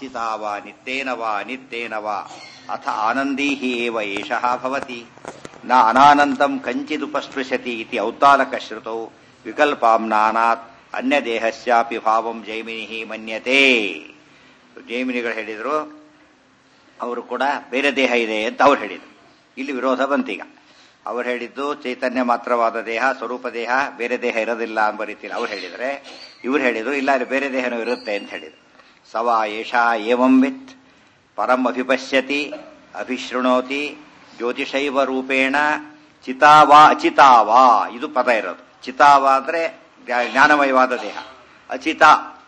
ಅಚಿತಾ ವಾ ನಿತ್ಯೇನ ವಾ ಅನಿತ್ಯೇನ ವಾ ಅಥ ಆನಂದೀ ಹಿ ಏವ ಏಷಃ ಭವತಿ ನ ಅನಾನಂದಂ ಕಂಚಿದುಪಸ್ಪೃಶತಿ ಇತಿ ಔದ್ದಾಲಕ ಶ್ರುತೌ ವಿಕಲ್ಪಾಂ ನಾನಾತ್ ಅನ್ಯ ದೇಹಸ್ಯಾಪಿ ಭಾವಂ ಜೈಮಿನಿ ಮನ್ಯತೆ ಜೈಮಿನಿಗಳು ಹೇಳಿದ್ರು ಅವರು ಕೂಡ ಬೇರೆ ದೇಹ ಇದೆ ಅಂತ ಅವ್ರು ಹೇಳಿದ್ರು ಇಲ್ಲಿ ವಿರೋಧ ಬಂತೀಗ ಅವ್ರು ಹೇಳಿದ್ದು ಚೈತನ್ಯ ಮಾತ್ರವಾದ ದೇಹ ಸ್ವರೂಪ ದೇಹ ಬೇರೆ ದೇಹ ಇರೋದಿಲ್ಲ ಎಂಬ ರೀತಿಯಲ್ಲಿ ಅವ್ರು ಹೇಳಿದರೆ ಇವ್ರು ಹೇಳಿದ್ರು ಇಲ್ಲ ಅಲ್ಲಿ ಬೇರೆ ದೇಹನೂ ಇರುತ್ತೆ ಅಂತ ಹೇಳಿದ್ರು ಸವಾ ಏಷಾ ಏವಂ ವಿತ್ ಪರಂ ಅಭಿಪಶ್ಯತಿ ಅಭಿಶೃಣೋತಿ ಜ್ಯೋತಿಷೈವ ರೂಪೇಣ ಚಿತಾವಾ ಅಚಿತಾವಾ ಇದು ಪದ ಇರೋದು ಚಿತಾವ ಅಂದ್ರೆ ಜ್ಞಾ- ಜ್ಞಾನಮಯವಾದ ದೇಹ ಅಚಿತ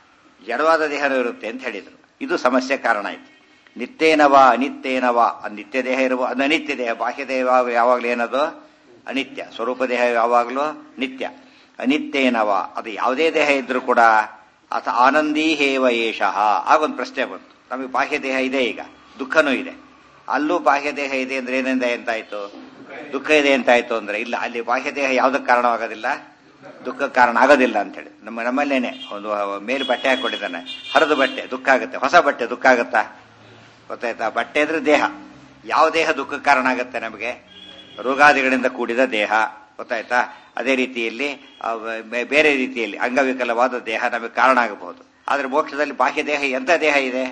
ಜಡವಾದ ದೇಹನೂ ಇರುತ್ತೆ ಅಂತ ಹೇಳಿದ್ರು ಇದು ಸಮಸ್ಯೆ ಕಾರಣ ಆಯ್ತು ನಿತ್ಯೇನವ ಅನಿತ್ಯೇನವ ಅದು ನಿತ್ಯ ದೇಹ ಇರುವ ಅದು ಅನಿತ್ಯ ದೇಹ ಬಾಹ್ಯ ದೇಹ ಯಾವಾಗಲೂ ಏನದು ಅನಿತ್ಯ ಸ್ವರೂಪ ದೇಹ ಯಾವಾಗಲೂ ನಿತ್ಯ ಅನಿತ್ಯೇನವ ಅದು ಯಾವುದೇ ದೇಹ ಇದ್ರೂ ಕೂಡ ಅಥ ಆನಂದೀ ಹೇವ ಏಷಃ ಆಗೊಂದು ಪ್ರಶ್ನೆ ಬಂತು ನಮಗೆ ಬಾಹ್ಯ ದೇಹ ಇದೆ ಈಗ ದುಃಖನೂ ಇದೆ ಅಲ್ಲೂ ಬಾಹ್ಯ ದೇಹ ಇದೆ ಅಂದ್ರೆ ಏನಿಂದ ಎಂತಾಯ್ತು ದುಃಖ ಇದೆ ಎಂತಾಯ್ತು ಅಂದ್ರೆ ಇಲ್ಲ ಅಲ್ಲಿ ಬಾಹ್ಯ ದೇಹ ಯಾವುದಕ್ಕೆ ಕಾರಣವಾಗೋದಿಲ್ಲ ದುಃಖಕ್ಕೆ ಕಾರಣ ಆಗೋದಿಲ್ಲ ಅಂತೇಳಿ ನಮ್ಮ ನಮ್ಮಲ್ಲೇನೆ ಒಂದು ಮೇಲು ಬಟ್ಟೆ ಹಾಕೊಂಡಿದ್ದಾನೆ ಹರಿದ ಬಟ್ಟೆ ದುಃಖ ಆಗುತ್ತೆ ಹೊಸ ಬಟ್ಟೆ ದುಃಖ ಆಗುತ್ತಾ ಗೊತ್ತಾಯ್ತಾ ಬಟ್ಟೆ ಅಂದ್ರೆ ದೇಹ ಯಾವ ದೇಹ ದುಃಖಕ್ಕೆ ಕಾರಣ ಆಗುತ್ತೆ ನಮಗೆ ರೋಗಾದಿಗಳಿಂದ ಕೂಡಿದ ದೇಹ ಗೊತ್ತಾಯ್ತಾ ಅದೇ ರೀತಿಯಲ್ಲಿ ಆ, ಬೇ- ಬೇರೆ ರೀತಿಯಲ್ಲಿ ಅಂಗವಿಕಲವಾದ ದೇಹ ನಮಗೆ ಕಾರಣ ಆಗಬಹುದು ಆದ್ರೆ ಮೋಕ್ಷದಲ್ಲಿ ಬಾಹ್ಯ ದೇಹ ಎಂಥ ದೇಹ ಇದೆ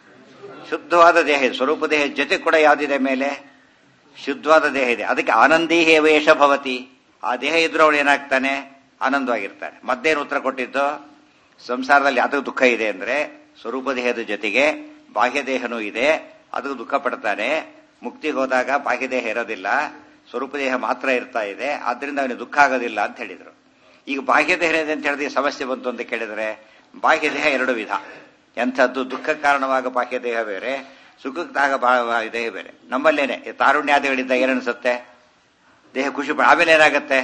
ಶುದ್ಧವಾದ ದೇಹ ಇದೆ ಸ್ವರೂಪ ದೇಹ ಜೊತೆ ಕೂಡ ಯಾವ್ದಿದೆ ಮೇಲೆ ಶುದ್ಧವಾದ ದೇಹ ಇದೆ ಅದಕ್ಕೆ ಆನಂದೀ ವೇಷ ಭವತಿ ಆ ದೇಹ ಇದ್ರೂ ಅವಳು ಏನಾಗ್ತಾನೆ ಆನಂದವಾಗಿರ್ತಾನೆ ಮತ್ತೇನು ಉತ್ತರ ಕೊಟ್ಟಿದ್ದು ಸಂಸಾರದಲ್ಲಿ ಯಾವ್ದಕ್ಕೆ ದುಃಖ ಇದೆ ಅಂದ್ರೆ ಸ್ವರೂಪ ದೇಹದ ಜೊತೆಗೆ ಬಾಹ್ಯ ದೇಹನೂ ಇದೆ ಅದಕ್ಕೆ ದುಃಖ ಪಡ್ತಾನೆ ಮುಕ್ತಿಗೆ ಹೋದಾಗ ಬಾಹ್ಯ ದೇಹ ಇರೋದಿಲ್ಲ ಸ್ವರೂಪ ದೇಹ ಮಾತ್ರ ಇರ್ತಾ ಇದೆ ಆದ್ರಿಂದ ಅವನಿಗೆ ದುಃಖ ಆಗೋದಿಲ್ಲ ಅಂತ ಹೇಳಿದ್ರು ಈಗ ಬಾಹ್ಯ ದೇಹ ಇದೆ ಅಂತ ಹೇಳಿದ್ರೆ ಸಮಸ್ಯೆ ಬಂತು ಅಂತ ಕೇಳಿದ್ರೆ ಬಾಹ್ಯ ದೇಹ ಎರಡು ವಿಧ ಎಂಥದ್ದು ದುಃಖ ಕಾರಣವಾಗ ಬಾಹ್ಯ ದೇಹ ಬೇರೆ ಸುಖಕ್ಕಾಗ ಬಾ- ದೇಹ ಬೇರೆ ನಮ್ಮಲ್ಲೇನೆ ಈ ತಾರುಣ್ಯಾದಿಗಳಿದ್ದ ಏನನ್ಸುತ್ತೆ ದೇಹ ಖುಷಿ ಪಡ ಆಮೇಲೆ ಏನಾಗುತ್ತೆ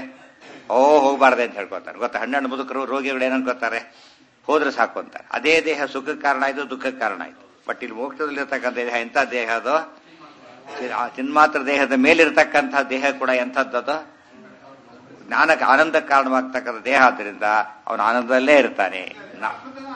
ಓ ಹೋಗಬಾರ್ದೆ ಅಂತ ಹೇಳ್ಕೊತಾರೆ ಗೊತ್ತಾ ಹನ್ನೆರಡು ಮುದುಕರು ರೋಗಿಗಳು ಏನನ್ಕೋತಾರೆ ಹೋದ್ರೆ ಸಾಕು ಅಂತಾರೆ ಅದೇ ದೇಹ ಸುಖಕ್ಕೆ ಕಾರಣ ಆಯ್ತು ದುಃಖಕ್ಕೆ ಕಾರಣ ಆಯ್ತು ಬಟ್ ಇಲ್ಲಿ ಮೋಕ್ಷದಲ್ಲಿರ್ತಕ್ಕಂಥ ದೇಹ ಎಂಥ ದೇಹ ಅದು ಆ ಚಿನ್ಮಾತ್ರ ದೇಹದ ಮೇಲಿರ್ತಕ್ಕಂಥ ದೇಹ ಕೂಡ ಎಂಥದ್ದದು ಜ್ಞಾನಕ್ಕೆ ಆನಂದಕ್ಕೆ ಕಾರಣವಾಗ್ತಕ್ಕಂಥ ದೇಹ ಆದ್ದರಿಂದ ಅವನು ಆನಂದದಲ್ಲೇ ಇರ್ತಾನೆ ನಾ-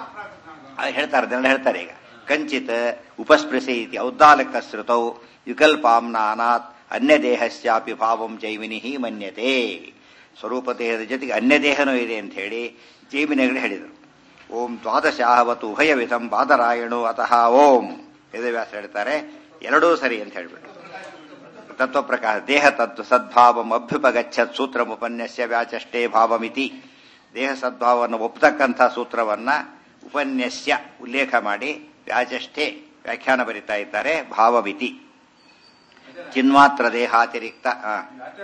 ಅದು ಹೇಳ್ತಾರೆ ಅದನ್ನೆಲ್ಲ ಹೇಳ್ತಾರೆ ಈಗ ಕಂಚಿತ್ ಉಪಸ್ಪೃಶಿ ಇತಿ ಔದ್ದಾಲಕ ಶ್ರುತೌ ವಿಕಲ್ಪಾಂ ನಾನಾತ್ ಅನ್ಯ ದೇಹಸ್ಯಾಪಿ ಭಾವಂ ಜೈಮಿನಿ ಮನ್ಯತೆ ಸ್ವರೂಪ ದೇಹದ ಜೊತೆಗೆ ಅನ್ಯ ದೇಹನೂ ಇದೆ ಅಂತ ಹೇಳಿ ಜೈಮಿನಿಗಳು ಹೇಳಿದರು ಓಂ ದ್ವಾದಶಾಹವತು ಉಭಯವಿಧಂ ಬಾದರಾಯಣು ಅತಃ ಓಂ ವೇದವ್ಯಾಸ ಹೇಳ್ತಾರೆ ಎರಡೂ ಸರಿ ಅಂತ ಹೇಳ್ಬಿಟ್ಟು ತತ್ವ ಪ್ರಕಾರ ದೇಹ ತತ್ವ ಸದ್ಭಾವಂ ಅಭ್ಯುಪಗಚ್ಚತ್ ಸೂತ್ರ ಉಪನ್ಯಸ್ಯ ವ್ಯಾಚಷ್ಟೇ ಭಾವಮಿತಿ ದೇಹ ಸದ್ಭಾವವನ್ನು ಒಪ್ಪತಕ್ಕಂಥ ಸೂತ್ರವನ್ನ ಉಪನ್ಯಸ್ಯ ಉಲ್ಲೇಖ ಮಾಡಿ ವ್ಯಾಚಷ್ಟೇ ವ್ಯಾಖ್ಯಾನ ಬರಿತಾ ಇದ್ದಾರೆ ಭಾವಮಿತಿ ಚಿನ್ಮಾತ್ರ ದೇಹಾತಿರಿಕ್ತ ಆ,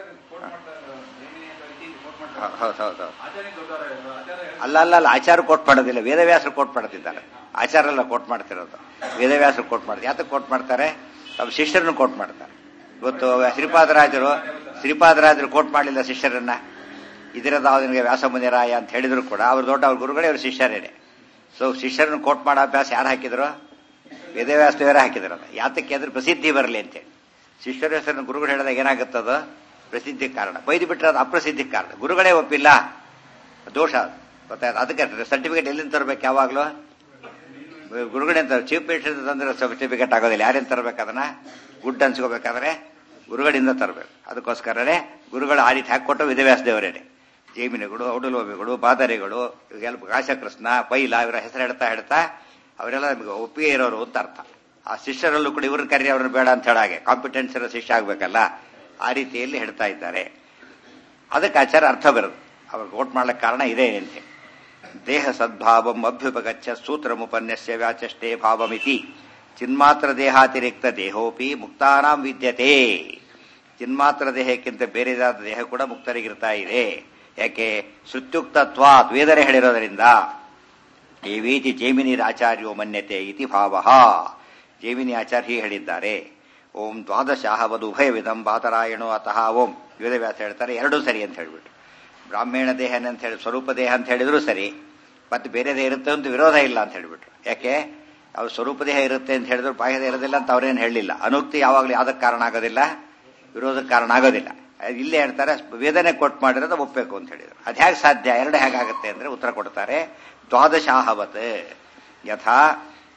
ಹ- ಹೌದು ಹೌದು ಹೌದು ಅಲ್ಲ ಅಲ್ಲ ಅಲ್ಲ ಆಚಾರ ಕೋಟ್ ಮಾಡೋದಿಲ್ಲ ವೇದವ್ಯಾಸರು ಕೋಟ್ ಮಾಡ್ತಿದ್ದಾರೆ ಆಚಾರ ಎಲ್ಲ ಕೋಟ್ ಮಾಡ್ತಿರೋದು ವೇದವ್ಯಾಸರು ಕೋಟ್ ಮಾಡ್ತಾರೆ ಯಾತಕ್ಕೆ ಕೋಟ್ ಮಾಡ್ತಾರೆ ತಮ್ಮ ಶಿಷ್ಯರನ್ನು ಕೋಟ್ ಮಾಡ್ತಾರೆ ಇವತ್ತು ಶ್ರೀಪಾದರಾಜರು ಶ್ರೀಪಾದರಾಜರು ಕೋಟ್ ಮಾಡಲಿಲ್ಲ ಶಿಷ್ಯರನ್ನ ಇದರದಾವನಿಗೆ ವ್ಯಾಸ ಮುನಿರಾಯ ಅಂತ ಹೇಳಿದ್ರು ಕೂಡ ಅವ್ರು ದೊಡ್ಡ ಅವ್ರ ಗುರುಗಳೇ ಅವ್ರ ಶಿಷ್ಯರೇನೆ ಸೊ ಶಿಷ್ಯರನ್ನು ಕೋಟ್ ಮಾಡೋ ಅಭ್ಯಾಸ ಯಾರು ಹಾಕಿದ್ರು ವೇದವ್ಯಾಸ ದೇವರೇ ಹಾಕಿದ್ರು ಅದು ಯಾತಕ್ಕೆ ಅಂದ್ರೆ ಪ್ರಸಿದ್ಧಿ ಬರಲಿ ಅಂತೇಳಿ ಶಿಷ್ಯರ ಹೆಸರನ್ನು ಗುರುಗಳು ಹೇಳಿದಾಗ ಏನಾಗುತ್ತದು ಪ್ರಸಿದ್ಧಿ ಕಾರಣ ಬೈದು ಬಿಟ್ರೆ ಅದು ಅಪ್ರಸಿದ್ಧಿ ಕಾರಣ ಗುರುಗಳೇ ಒಪ್ಪಿಲ್ಲ ದೋಷ ಅದು. ಗೊತ್ತಾಯ್ತು ಅದಕ್ಕೆ ಸರ್ಟಿಫಿಕೇಟ್ ಎಲ್ಲಿಂದ ತರಬೇಕು ಯಾವಾಗಲೂ ಗುರುಗಳಿಂದ ಚೀಫ್ ಮಿನಿಸ್ಟರ್ ತಂದ್ರೆ ಸರ್ಟಿಫಿಕೇಟ್ ಆಗೋದಿಲ್ಲ ಯಾರಿಂದ ತರಬೇಕು ಅದನ್ನ ಗುಡ್ ಅನ್ಸ್ಕೋಬೇಕಾದ್ರೆ ಗುರುಗಳಿಂದ ತರಬೇಕು ಅದಕ್ಕೋಸ್ಕರನೇ ಗುರುಗಳು ಆ ರೀತಿ ಹಾಕೊಟ್ಟು ವಿದ್ಯಾಭ್ಯಾಸ ದೇವರೇನೆ ಜೈಮಿನಿಗಳು ಔಡಲೋಬಿಗಳು ಬಾದರಿಗಳು ಇವೆಲ್ಲ ಕಾಶಕೃಷ್ಣ ಪೈಲ ಇವರ ಹೆಸರು ಹೇಳ್ತಾ ಹೇಳ್ತಾ ಅವರೆಲ್ಲ ನಮಗೆ ಒಪ್ಪಿಗೆ ಇರೋರು ಅಂತ ಅರ್ಥ ಆ ಶಿಷ್ಯರಲ್ಲೂ ಕೂಡ ಇವ್ರನ್ನ ಕರಿ ಅವ್ರನ್ನ ಬೇಡ ಅಂತ ಹೇಳಾಗೆ ಕಾಂಪಿಟೆನ್ಸ್ ಇರೋ ಶಿಷ್ಯ ಆಗ್ಬೇಕಲ್ಲ ಆ ರೀತಿಯಲ್ಲಿ ಹೇಳ್ತಾ ಇದ್ದಾರೆ ಅದಕ್ಕೆ ಆಚಾರ ಅರ್ಥ ಬರೋದು ಅವ್ರಿಗೆ ಓಟ್ ಮಾಡ್ಲಿಕ್ಕೆ ಕಾರಣ ಇದೆ ಅಂತೆ ದೇಹ ಸದ್ಭಾವಂ ಅಭ್ಯುಪಗಚ್ಚ ಸೂತ್ರಮುಪನ್ಯಸ್ಯ ವ್ಯಾಚಷ್ಟೇ ಭಾವಮಿತಿ ಚಿನ್ಮಾತ್ರ ದೇಹಾತಿರಿಕ್ತ ದೇಹೋಪಿ ಮುಕ್ತಾನಾಂ ವಿದ್ಯತೆ ಚಿನ್ಮಾತ್ರ ದೇಹಕ್ಕಿಂತ ಬೇರೆದಾದ ದೇಹ ಕೂಡ ಮುಕ್ತರಿಗಿರ್ತಾ ಇದೆ ಯಾಕೆ ಶ್ರುತ್ಯುಕ್ತತ್ವಾತ್ ವೇದನೆ ಹೇಳಿರೋದರಿಂದ ಈ ವೀತಿ ಜೈಮಿನಿರ ಆಚಾರ್ಯೋ ಮನ್ಯತೆ ಇತಿ ಭಾವ ಜೈಮಿನಿ ಆಚಾರ್ಯ ಹೀಗೆ ಹೇಳಿದ್ದಾರೆ ಓಂ ದ್ವಾದಶಾಹವದು ಉಭಯವಿಧಂ ಬಾತರಾಯಣೋ ಅತಃ ಓಂ ವೇದವ್ಯಾಸ ಹೇಳ್ತಾರೆ ಎರಡೂ ಸರಿ ಅಂತ ಹೇಳ್ಬಿಟ್ಟು ಬ್ರಾಹ್ಮಣ ದೇಹ ಅಂತ ಹೇಳಿ ಸ್ವರೂಪ ದೇಹ ಅಂತ ಹೇಳಿದ್ರು ಸರಿ ಮತ್ತೆ ಬೇರೆ ದೇಹ ಇರುತ್ತೆ ಅಂತ ವಿರೋಧ ಇಲ್ಲ ಅಂತ ಹೇಳ್ಬಿಟ್ರು ಯಾಕೆ ಅವ್ರು ಸ್ವರೂಪ ದೇಹ ಇರುತ್ತೆ ಅಂತ ಹೇಳಿದ್ರು ಬಾಹ್ಯ ದೇಹ ಇರೋದಿಲ್ಲ ಅಂತ ಅವ್ರೇನು ಹೇಳಲಿಲ್ಲ ಅನುಕ್ತಿ ಯಾವಾಗಲೂ ಯಾವ್ದಕ್ಕೆ ಕಾರಣ ಆಗೋದಿಲ್ಲ ವಿರೋಧಕ್ಕೆ ಕಾರಣ ಆಗೋದಿಲ್ಲ ಇಲ್ಲೇ ಹೇಳ್ತಾರೆ ವೇದನೆ ಕೊಟ್ಟು ಮಾಡಿರೋದು ಒಪ್ಪಬೇಕು ಅಂತ ಹೇಳಿದ್ರು ಅದು ಹೇಗೆ ಸಾಧ್ಯ ಎರಡು ಹೇಗಾಗುತ್ತೆ ಅಂದ್ರೆ ಉತ್ತರ ಕೊಡ್ತಾರೆ ದ್ವಾದಶಾಹವತ್ ಯಥಾ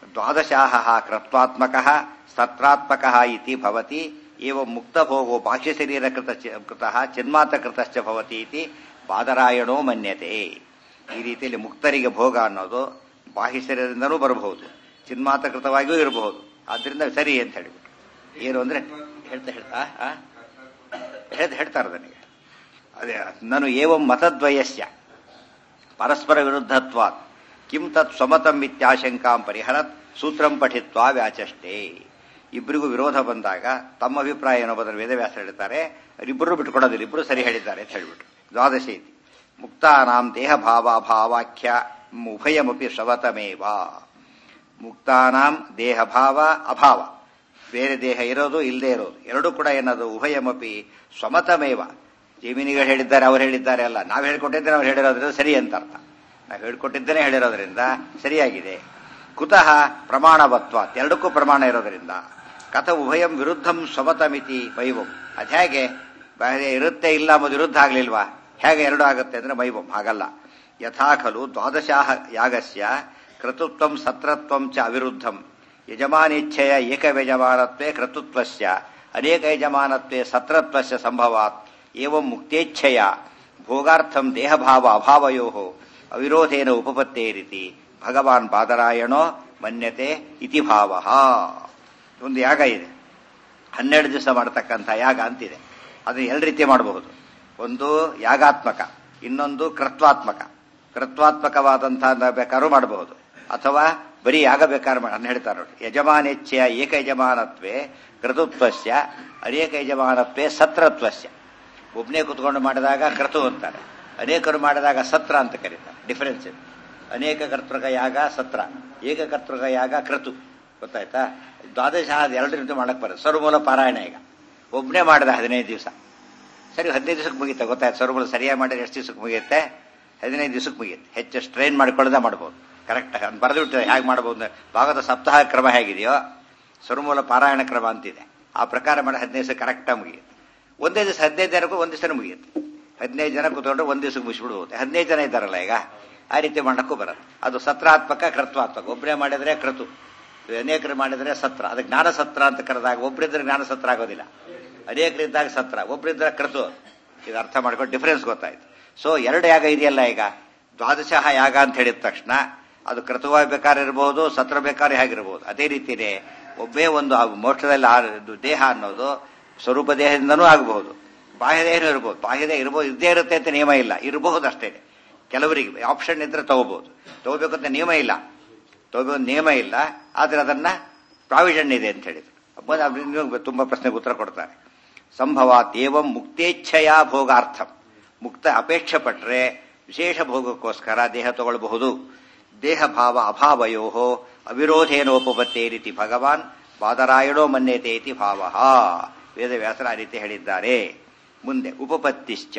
ದ್ವಾದಶಾಹ ಕೃತ್ವಾತ್ಮಕ ಸತ್ರಾತ್ಮಕ ಇತಿ ಭವತಿ ಏವ ಮುಕ್ತಭೋಗೋ ಬಾಹ್ಯಶರೀರಕೃತ ಕೃತಃ ಚಿನ್ಮಾತ್ರಕೃತಶ್ಚ ಭವತಿ ಇತಿ ಬಾದರಾಯಣೋ ಮನ್ಯತೆ ಈ ರೀತಿಯಲ್ಲಿ ಮುಕ್ತರಿಗೆ ಭೋಗ ಅನ್ನೋದು ಬಾಹ್ಯ ಶರೀರದಿಂದನೂ ಬರಬಹುದು ಚಿನ್ಮಾತ್ರಕೃತವಾಗಿಯೂ ಇರಬಹುದು ಆದ್ರಿಂದ ಸರಿ ಅಂತ ಹೇಳಿಬಿಟ್ಟು ಏನು ಅಂದ್ರೆ ಹೇಳ್ತಾ ಹೇಳ್ತಾ ಆ? ಹೇಳ್ತಾ ಹೇಳ್ತಾರೆ ನನಗೆ ಅದೇ ನಾನು ಏವಂ ಮತದ್ವಯಸ್ಯ ಪರಸ್ಪರ ವಿರುದ್ಧತ್ವಾತ್ ಕಿಂ ತತ್ ಸ್ವಮತಂ ಇತ್ಯಾಶಂಕಾಂ ಪರಿಹರತ್ ಸೂತ್ರಂ ಪಠಿತ್ವಾ ವ್ಯಾಚಷ್ಟೇ ಇಬ್ಬರಿಗೂ ವಿರೋಧ ಬಂದಾಗ ತಮ್ಮ ಅಭಿಪ್ರಾಯ ಏನೋ ಬದಲು ವೇದವ್ಯಾಸ ಹೇಳ್ತಾರೆ ಇಬ್ಬರು ಬಿಟ್ಕೊಡೋದಿಲ್ಲ ಇಬ್ಬರು ಸರಿ ಹೇಳಿದ್ದಾರೆ ಅಂತ ಹೇಳ್ಬಿಟ್ಟು ದ್ವಾದಶಿ ಇತಿ ಮುಕ್ತಾನಾಂ ದೇಹ ಭಾವಾಭಾವಾಖ್ಯ ಉಭಯಮಪಿ ಸ್ವತಮೇವ ಮುಕ್ತಾನಾಂ ದೇಹ ಭಾವ ಅಭಾವ ಬೇರೆ ದೇಹ ಇರೋದು ಇಲ್ಲದೆ ಇರೋದು ಎರಡೂ ಕೂಡ ಏನದು ಉಭಯಮಪಿ ಸ್ವಮತಮೇವ ಜಮೀನಿಗಳು ಹೇಳಿದ್ದಾರೆ ಅವ್ರು ಹೇಳಿದ್ದಾರೆ ಅಲ್ಲ ನಾವು ಹೇಳ್ಕೊಟ್ಟಿದ್ದೇನೆ ಅವ್ರು ಹೇಳಿರೋದ್ರಿಂದ ಸರಿ ಅಂತ ಅರ್ಥ ನಾವು ಹೇಳ್ಕೊಟ್ಟಿದ್ದೇನೆ ಹೇಳಿರೋದ್ರಿಂದ ಸರಿಯಾಗಿದೆ ಕುತಃ ಪ್ರಮಾಣವತ್ವ ಎರಡಕ್ಕೂ ಪ್ರಮಾಣ ಇರೋದ್ರಿಂದ ಕಥ ಉಭಯಂ ವಿರುದ್ಧಂ ಸ್ವಮತಮಿತಿ ವೈವಂ ಅದ್ಹೇಗೆ ಬೇರೆ ಇರುತ್ತೆ ಇಲ್ಲ ಅಂಬುದು ವಿರುದ್ಧ ಆಗ್ಲಿಲ್ವಾ ಹೇಗೆ ಎರಡು ಆಗುತ್ತೆ ಅಂದ್ರೆ ವೈವಂ ಹಾಗಲ್ಲ ಯಥಾ ಖಲು ದ್ವಾದಶಾಹ ಯಾಗಸ್ಯ ಕೃತೃತ್ವಂ ಸತ್ರತ್ವಂ ಚ ಅವಿರುದ್ಧಂ ಯಜಮಾನೇಚ್ಛೆಯ ಏಕಯಜಮಾನತ್ವೇ ಕರ್ತೃತ್ವಸ್ಯ ಅನೇಕ ಯಜಮಾನತ್ವೇ ಸತ್ರತ್ವಸ್ಯ ಸಂಭವಾತ್ ಏವಂ ಮುಕ್ತೇಚ್ಛೆಯ ಭೋಗಾರ್ಥಂ ದೇಹಭಾವ ಅಭಾವಯೋ ಅವಿರೋಧೇನ ಉಪಪತ್ತೇರಿತಿ ಭಗವಾನ್ ಬಾದರಾಯಣೋ ಮನ್ಯತೆ ಇತಿ ಭಾವ ಒಂದು ಯಾಗ ಇದೆ ಹನ್ನೆರಡು ದಿವಸ ಮಾಡತಕ್ಕಂಥ ಯಾಗ ಅಂತಿದೆ ಅದನ್ನು ಎರಡು ರೀತಿ ಮಾಡಬಹುದು ಒಂದು ಯಾಗಾತ್ಮಕ ಇನ್ನೊಂದು ಕೃತ್ವಾತ್ಮಕ ಕೃತ್ವಾತ್ಮಕವಾದಂತಹ ಬೇಕಾದ್ರೂ ಮಾಡಬಹುದು ಅಥವಾ ಬರೀ ಯಾಗ ಬೇಕಾದ್ರೆ ಮಾಡಿ ಹೇಳ್ತಾರೆ ನೋಡಿ ಯಜಮಾನೇಚ್ಛೆಯ ಏಕ ಯಜಮಾನತ್ವೇ ಕೃತತ್ವಸ್ಯ ಅನೇಕ ಯಜಮಾನತ್ವೇ ಸತ್ರತ್ವಸ್ಯ ಒಬ್ಬನೇ ಕುತ್ಕೊಂಡು ಮಾಡಿದಾಗ ಕ್ರತು ಅಂತಾರೆ ಅನೇಕರು ಮಾಡಿದಾಗ ಸತ್ರ ಅಂತ ಕರೀತಾರೆ ಡಿಫರೆನ್ಸ್ ಇದೆ ಅನೇಕ ಕರ್ತೃಕ ಯಾಗ ಸತ್ರ ಏಕಕರ್ತೃಕ ಯಾಗ ಕ್ರತು ಗೊತ್ತಾಯ್ತಾ ದ್ವಾದಶ ಅದು ಎರಡು ರೀತಿ ಮಾಡಕ್ ಬರುತ್ತೆ ಸರ್ವಮೂಲ ಪಾರಾಯಣ ಈಗ ಒಬ್ಬನೇ ಮಾಡಿದ ಹದಿನೈದು ದಿವಸ ಸರಿ ಹದಿನೈದು ದಿವಸಕ್ಕೆ ಮುಗಿಯುತ್ತೆ ಗೊತ್ತಾಯ್ತು ಸರ್ವಮೂಲ ಸರಿಯಾಗಿ ಮಾಡಿದ್ರೆ ಎಷ್ಟು ದಿವಸಕ್ಕೆ ಮುಗಿಯುತ್ತೆ ಹದಿನೈದು ದಿವಸಕ್ಕೆ ಮುಗಿಯುತ್ತೆ ಹೆಚ್ಚು ಸ್ಟ್ರೈನ್ ಮಾಡಿಕೊಳ್ಳದೆ ಮಾಡ್ಬೋದು ಕರೆಕ್ಟ್ ಅದು ಬರೆದು ಬಿಟ್ಟು ಹೇಗೆ ಮಾಡ್ಬೋದು ಅಂದ್ರೆ ಭಾಗದ ಸಪ್ತಾಹ ಕ್ರಮ ಹೇಗಿದೆಯೋ ಸರ್ವಮೂಲ ಪಾರಾಯಣ ಕ್ರಮ ಅಂತಿದೆ ಆ ಪ್ರಕಾರ ಮಾಡಿ ಹದಿನೈದು ದಿವಸ ಕರೆಕ್ಟಾಗಿ ಮುಗಿಯುತ್ತೆ ಒಂದೇ ದಿವಸ ಹದಿನೈದು ಜನಕ್ಕೂ ಒಂದು ದಿವಸನೇ ಮುಗಿಯುತ್ತೆ ಹದಿನೈದು ಜನ ಕೂತ್ಕೊಂಡ್ರೆ ಒಂದು ದಿವಸಕ್ಕೆ ಮುಗಿಸ್ಬಿಡ್ಬೋದು ಹದಿನೈದು ಜನ ಇದ್ದಾರಲ್ಲ ಈಗ ಆ ರೀತಿ ಮಾಡಕ್ಕೂ ಬರುತ್ತೆ ಅದು ಸತ್ರಾತ್ಮಕ ಕೃತ್ವಾತ್ಮಕ ಒಬ್ಬರೇ ಮಾಡಿದ್ರೆ ಕ್ರತು ಅನೇಕರು ಮಾಡಿದ್ರೆ ಸತ್ರ ಅದಕ್ಕೆ ಜ್ಞಾನ ಸತ್ರ ಅಂತ ಕರೆದಾಗ ಒಬ್ಬರಿದ್ರೆ ಜ್ಞಾನ ಸತ್ರ ಆಗೋದಿಲ್ಲ ಅನೇಕರಿದ್ದಾಗ ಸತ್ರ ಒಬ್ಬರಿದ್ರೆ ಕ್ರತು ಇದು ಅರ್ಥ ಮಾಡ್ಕೊಂಡು ಡಿಫರೆನ್ಸ್ ಗೊತ್ತಾಯ್ತು ಸೊ ಎರಡು ಯಾಗ ಇದೆಯಲ್ಲ ಈಗ ದ್ವಾದಶಃ ಯಾಗ ಅಂತ ಹೇಳಿದ ತಕ್ಷಣ ಅದು ಕ್ರತುವಾಗಿ ಬೇಕಾದ್ರೆ ಇರಬಹುದು ಸತ್ರ ಬೇಕಾದ್ರೆ ಹೇಗಿರ್ಬೋದು ಅದೇ ರೀತಿನೇ ಒಬ್ಬೇ ಒಂದು ಆ ಮೋಕ್ಷದಲ್ಲಿ ಆ ದೇಹ ಅನ್ನೋದು ಸ್ವರೂಪ ದೇಹದಿಂದನೂ ಆಗಬಹುದು ಬಾಹ್ಯ ದೇಹ ಇರ್ಬೋದು ಬಾಹ್ಯ ದೇಹ ಇರ್ಬೋದು ಇದ್ದೇ ಇರುತ್ತೆ ಅಂತ ನಿಯಮ ಇಲ್ಲ ಇರಬಹುದು ಅಷ್ಟೇ ಕೆಲವರಿಗೆ ಆಪ್ಷನ್ ಇದ್ರೆ ತಗೋಬಹುದು ತಗೋಬೇಕು ಅಂತ ನಿಯಮ ಇಲ್ಲ ತಗೋಬೇಕು ನಿಯಮ ಇಲ್ಲ ಆದ್ರೆ ಅದನ್ನ ಪ್ರಾವಿಷನ್ ಇದೆ ಅಂತ ಹೇಳಿದ್ರು ಅಬ್ಬ- ಅದು ಇನ್ನೂ ತುಂಬಾ ಪ್ರಶ್ನೆಗೆ ಉತ್ತರ ಕೊಡ್ತಾರೆ ಸಂಭವಾತ್ ಏವಂ ಮುಕ್ತೇಚ್ಛೆಯ ಭೋಗಾರ್ಥಂ ಮುಕ್ತ ಅಪೇಕ್ಷೆ ಪಟ್ರೆ ವಿಶೇಷ ಭೋಗಕ್ಕೋಸ್ಕರ ದೇಹ ತಗೊಳ್ಬಹುದು ದೇಹ ಭಾವ ಅಭಾವಯೋ ಅವಿರೋಧೇನೋಪಪತ್ತೇ ರೀತಿ ಭಗವಾನ್ ಬಾದರಾಯಣೋ ಮನ್ಯತೆ ಇತಿ ಭಾವ ವೇದವ್ಯಾಸರ ಆ ರೀತಿ ಹೇಳಿದ್ದಾರೆ ಮುಂದೆ ಉಪಪತ್ತಿಶ್ಚ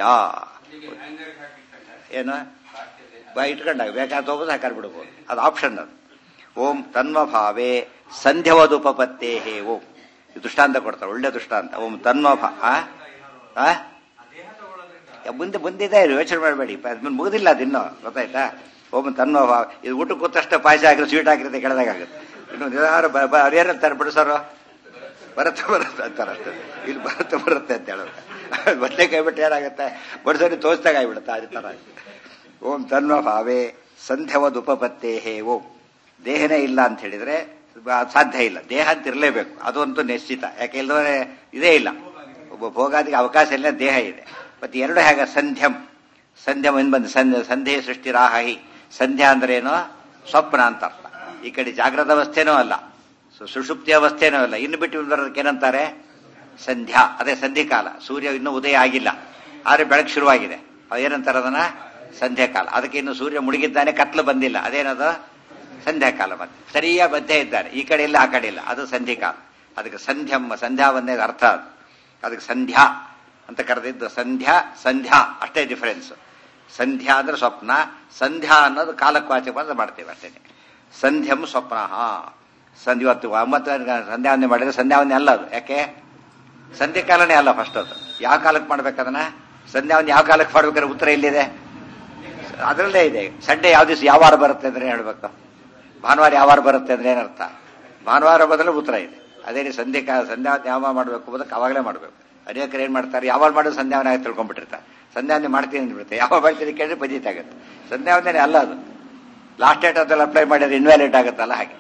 ಏನು ಬಾ ಇಟ್ಕೊಂಡಾಗ ಬೇಕಾದ ಹೋಗೋದು ಹಾಕಾರ್ ಬಿಡ್ಬೋದು ಅದು ಆಪ್ಷನ್ ಅದು ಓಂ ತನ್ಮಭಾವೇ ಸಂಧ್ಯವದುಪಪತ್ತೇ ಹೇ ಓಂ ಇದು ದೃಷ್ಟಾಂತ ಕೊಡ್ತಾರೆ ಒಳ್ಳೆ ದೃಷ್ಟಾಂತ ಓಂ ತನ್ಮಭಾ ಆ? ಆ? ಯಾ, ಮುಂದೆ ಮುಂದಿದೆ ಯೋಚನೆ ಮಾಡಬೇಡಿ ಅದ್ಮೇಲೆ ಮುಗಿದಿಲ್ಲ ಅದಿನ್ನೂ ಗೊತ್ತಾಯ್ತಾ ಓಂ ತನ್ಮಭಾವ ಇದು ಊಟಕ್ಕೆ ಕೂತಷ್ಟು ಪಾಯಸ ಹಾಕಿದ್ರೆ ಸ್ವೀಟ್ ಹಾಕಿರುತ್ತೆ ಕೆಳದಾಗುತ್ತೆ ಇನ್ನು ಯಾರು ಅದೇನಂತಾರೆ ಬಿಡಿಸೋರು ಬರುತ್ತೆ ಬರುತ್ತೆ ಅಂತಾರೆ ಅಷ್ಟೇ ಇಲ್ಲಿ ಬರುತ್ತೆ ಬರುತ್ತೆ ಅಂತ ಹೇಳೋದು ಮೊದಲೇ ಕೈ ಬಿಟ್ಟು ಏನಾಗುತ್ತೆ ಬಡಿಸೋರಿ ತೋರಿಸ್ದಾಗ ಆಗ್ಬಿಡುತ್ತೆ ಅದೇ ಥರ ಓಂ ತನ್ವ ಭಾವೇ ಸಂಧ್ಯವದ್ ಉಪಪತ್ತೇ ಹೇ ಓಂ ದೇಹನೇ ಇಲ್ಲ ಅಂತ ಹೇಳಿದ್ರೆ ಬ- ಸಾಧ್ಯ ಇಲ್ಲ ದೇಹ ಅಂತ ಇರಲೇಬೇಕು ಅದಂತೂ ನಿಶ್ಚಿತ ಯಾಕೆ ಇಲ್ಲದ್ರೆ ಇದೇ ಇಲ್ಲ ಒಬ್ಬ ಭೋಗಾದಿಗೆ ಅವಕಾಶ ಇಲ್ಲ ದೇಹ ಇದೆ ಮತ್ತೆ ಎರಡು ಹೇಗ ಸಂಧ್ಯಂ ಸಂಧ್ಯಂ ಎಂದು ಬಂದು ಸಂಧ್ಯ ಸಂಧ್ಯೆ ಸೃಷ್ಟಿ ರಾಹಿ ಸಂಧ್ಯಾ ಅಂದ್ರೆ ಏನು ಸ್ವಪ್ನ ಅಂತ ಅರ್ಥ ಈ ಕಡೆ ಜಾಗೃತ ಅವಸ್ಥೆನೂ ಅಲ್ಲ ಸು- ಸುಷುಪ್ತಿ ಅವಸ್ಥೆನೂ ಅಲ್ಲ ಇನ್ನು ಬಿಟ್ಟು ಬರೋದಕ್ಕೆ ಏನಂತಾರೆ ಸಂಧ್ಯಾ ಅದೇ ಸಂಧಿಕಾಲ ಸೂರ್ಯ ಇನ್ನೂ ಉದಯ ಆಗಿಲ್ಲ ಆದ್ರೆ ಬೆಳಕು ಶುರುವಾಗಿದೆ ಅವ್ ಏನಂತಾರೆ ಅದನ್ನ ಸಂಧ್ಯಾಕಾಲ ಅದಕ್ಕೆ ಇನ್ನು ಸೂರ್ಯ ಮುಳುಗಿದ್ದಾನೆ ಕತ್ಲು ಬಂದಿಲ್ಲ ಅದೇನದು ಸಂಧ್ಯಾಕಾಲ ಮತ್ತೆ ಸರಿಯಾಗಿ ಮಧ್ಯೆ ಇದ್ದಾರೆ ಈ ಕಡೆ ಇಲ್ಲ ಆ ಕಡೆ ಇಲ್ಲ ಅದು ಸಂಧಿಕಾಲ ಅದಕ್ಕೆ ಸಂಧ್ಯಂ ಸಂಧ್ಯಾ ಒಂದೇ ಅರ್ಥ ಅದು ಅದಕ್ಕೆ ಸಂಧ್ಯಾ ಅಂತ ಕರೆದಿದ್ದು ಸಂಧ್ಯಾ ಸಂಧ್ಯಾ ಅಷ್ಟೇ ಡಿಫರೆನ್ಸ್ ಸಂಧ್ಯಾ ಅಂದ್ರೆ ಸ್ವಪ್ನ ಸಂಧ್ಯಾ ಅನ್ನೋದು ಕಾಲಕ್ವಾಚಕ ಬಂದು ಮಾಡ್ತೇವೆ ಅಷ್ಟೇ ಸಂಧ್ಯಂ ಸ್ವಪ್ನ ಸಂಧಿ ಇವತ್ತು ಒಂಬತ್ತು ಸಂಧ್ಯಾವಂದನೆ ಮಾಡಿದ್ರೆ ಸಂಧ್ಯಾವಂದನೆ ಅಲ್ಲ ಅದು ಯಾಕೆ ಸಂಧ್ಯಾ ಕಾಲನೇ ಅಲ್ಲ ಫಸ್ಟ್ ಅದು ಯಾವ ಕಾಲಕ್ಕೆ ಮಾಡ್ಬೇಕದನ್ನ ಸಂಧ್ಯಾವಂದನೆ ಯಾವ ಕಾಲಕ್ಕೆ ಮಾಡ್ಬೇಕಾದ್ರೆ ಉತ್ತರ ಎಲ್ಲಿದೆ ಅದರಲ್ಲೇ ಇದೆ ಸಂಡೇ ಯಾವ ದಿವಸ ಯಾವ ವಾರ ಬರುತ್ತೆ ಅಂದ್ರೆ ಹೇಳ್ಬೇಕು ಭಾನುವಾರ ಯಾವಾರ ಬರುತ್ತೆ ಅಂದ್ರೆ ಏನರ್ಥ ಭಾನುವಾರ ಬದಲು ಉತ್ತರ ಇದೆ ಅದೇ ರೀತಿ ಸಂಧ್ಯಾ ಕಾ- ಸಂಧ್ಯಾ ಯಾವಾಗ ಮಾಡಬೇಕು ಅದಕ್ಕೆ ಅವಾಗಲೇ ಮಾಡಬೇಕು ಅನೇಕರು ಏನ್ ಮಾಡ್ತಾರೆ ಯಾವಾಗ ಮಾಡೋದು ಸಂಧ್ಯಾವನ ತಿಳ್ಕೊಂಡ್ಬಿಟ್ಟಿರ್ತಾರೆ ಸಂಧ್ಯಾವನೆ ಮಾಡ್ತೀನಿ ಅಂದ್ಬಿಡುತ್ತೆ ಯಾವಾಗ ಮಾಡ್ತೀನಿ ಕೇಳಿದ್ರೆ ಬಜೆಟ್ ಆಗುತ್ತೆ ಸಂಧ್ಯಾವಂದನೆ ಅಲ್ಲ ಅದು ಲಾಸ್ಟ್ ಡೇಟ್ ಅದೆಲ್ಲ ಅಪ್ಲೈ ಮಾಡಿದ್ರೆ ಇನ್ವ್ಯಾಲಿಡ್ ಆಗುತ್ತಲ್ಲ ಹಾಗೆ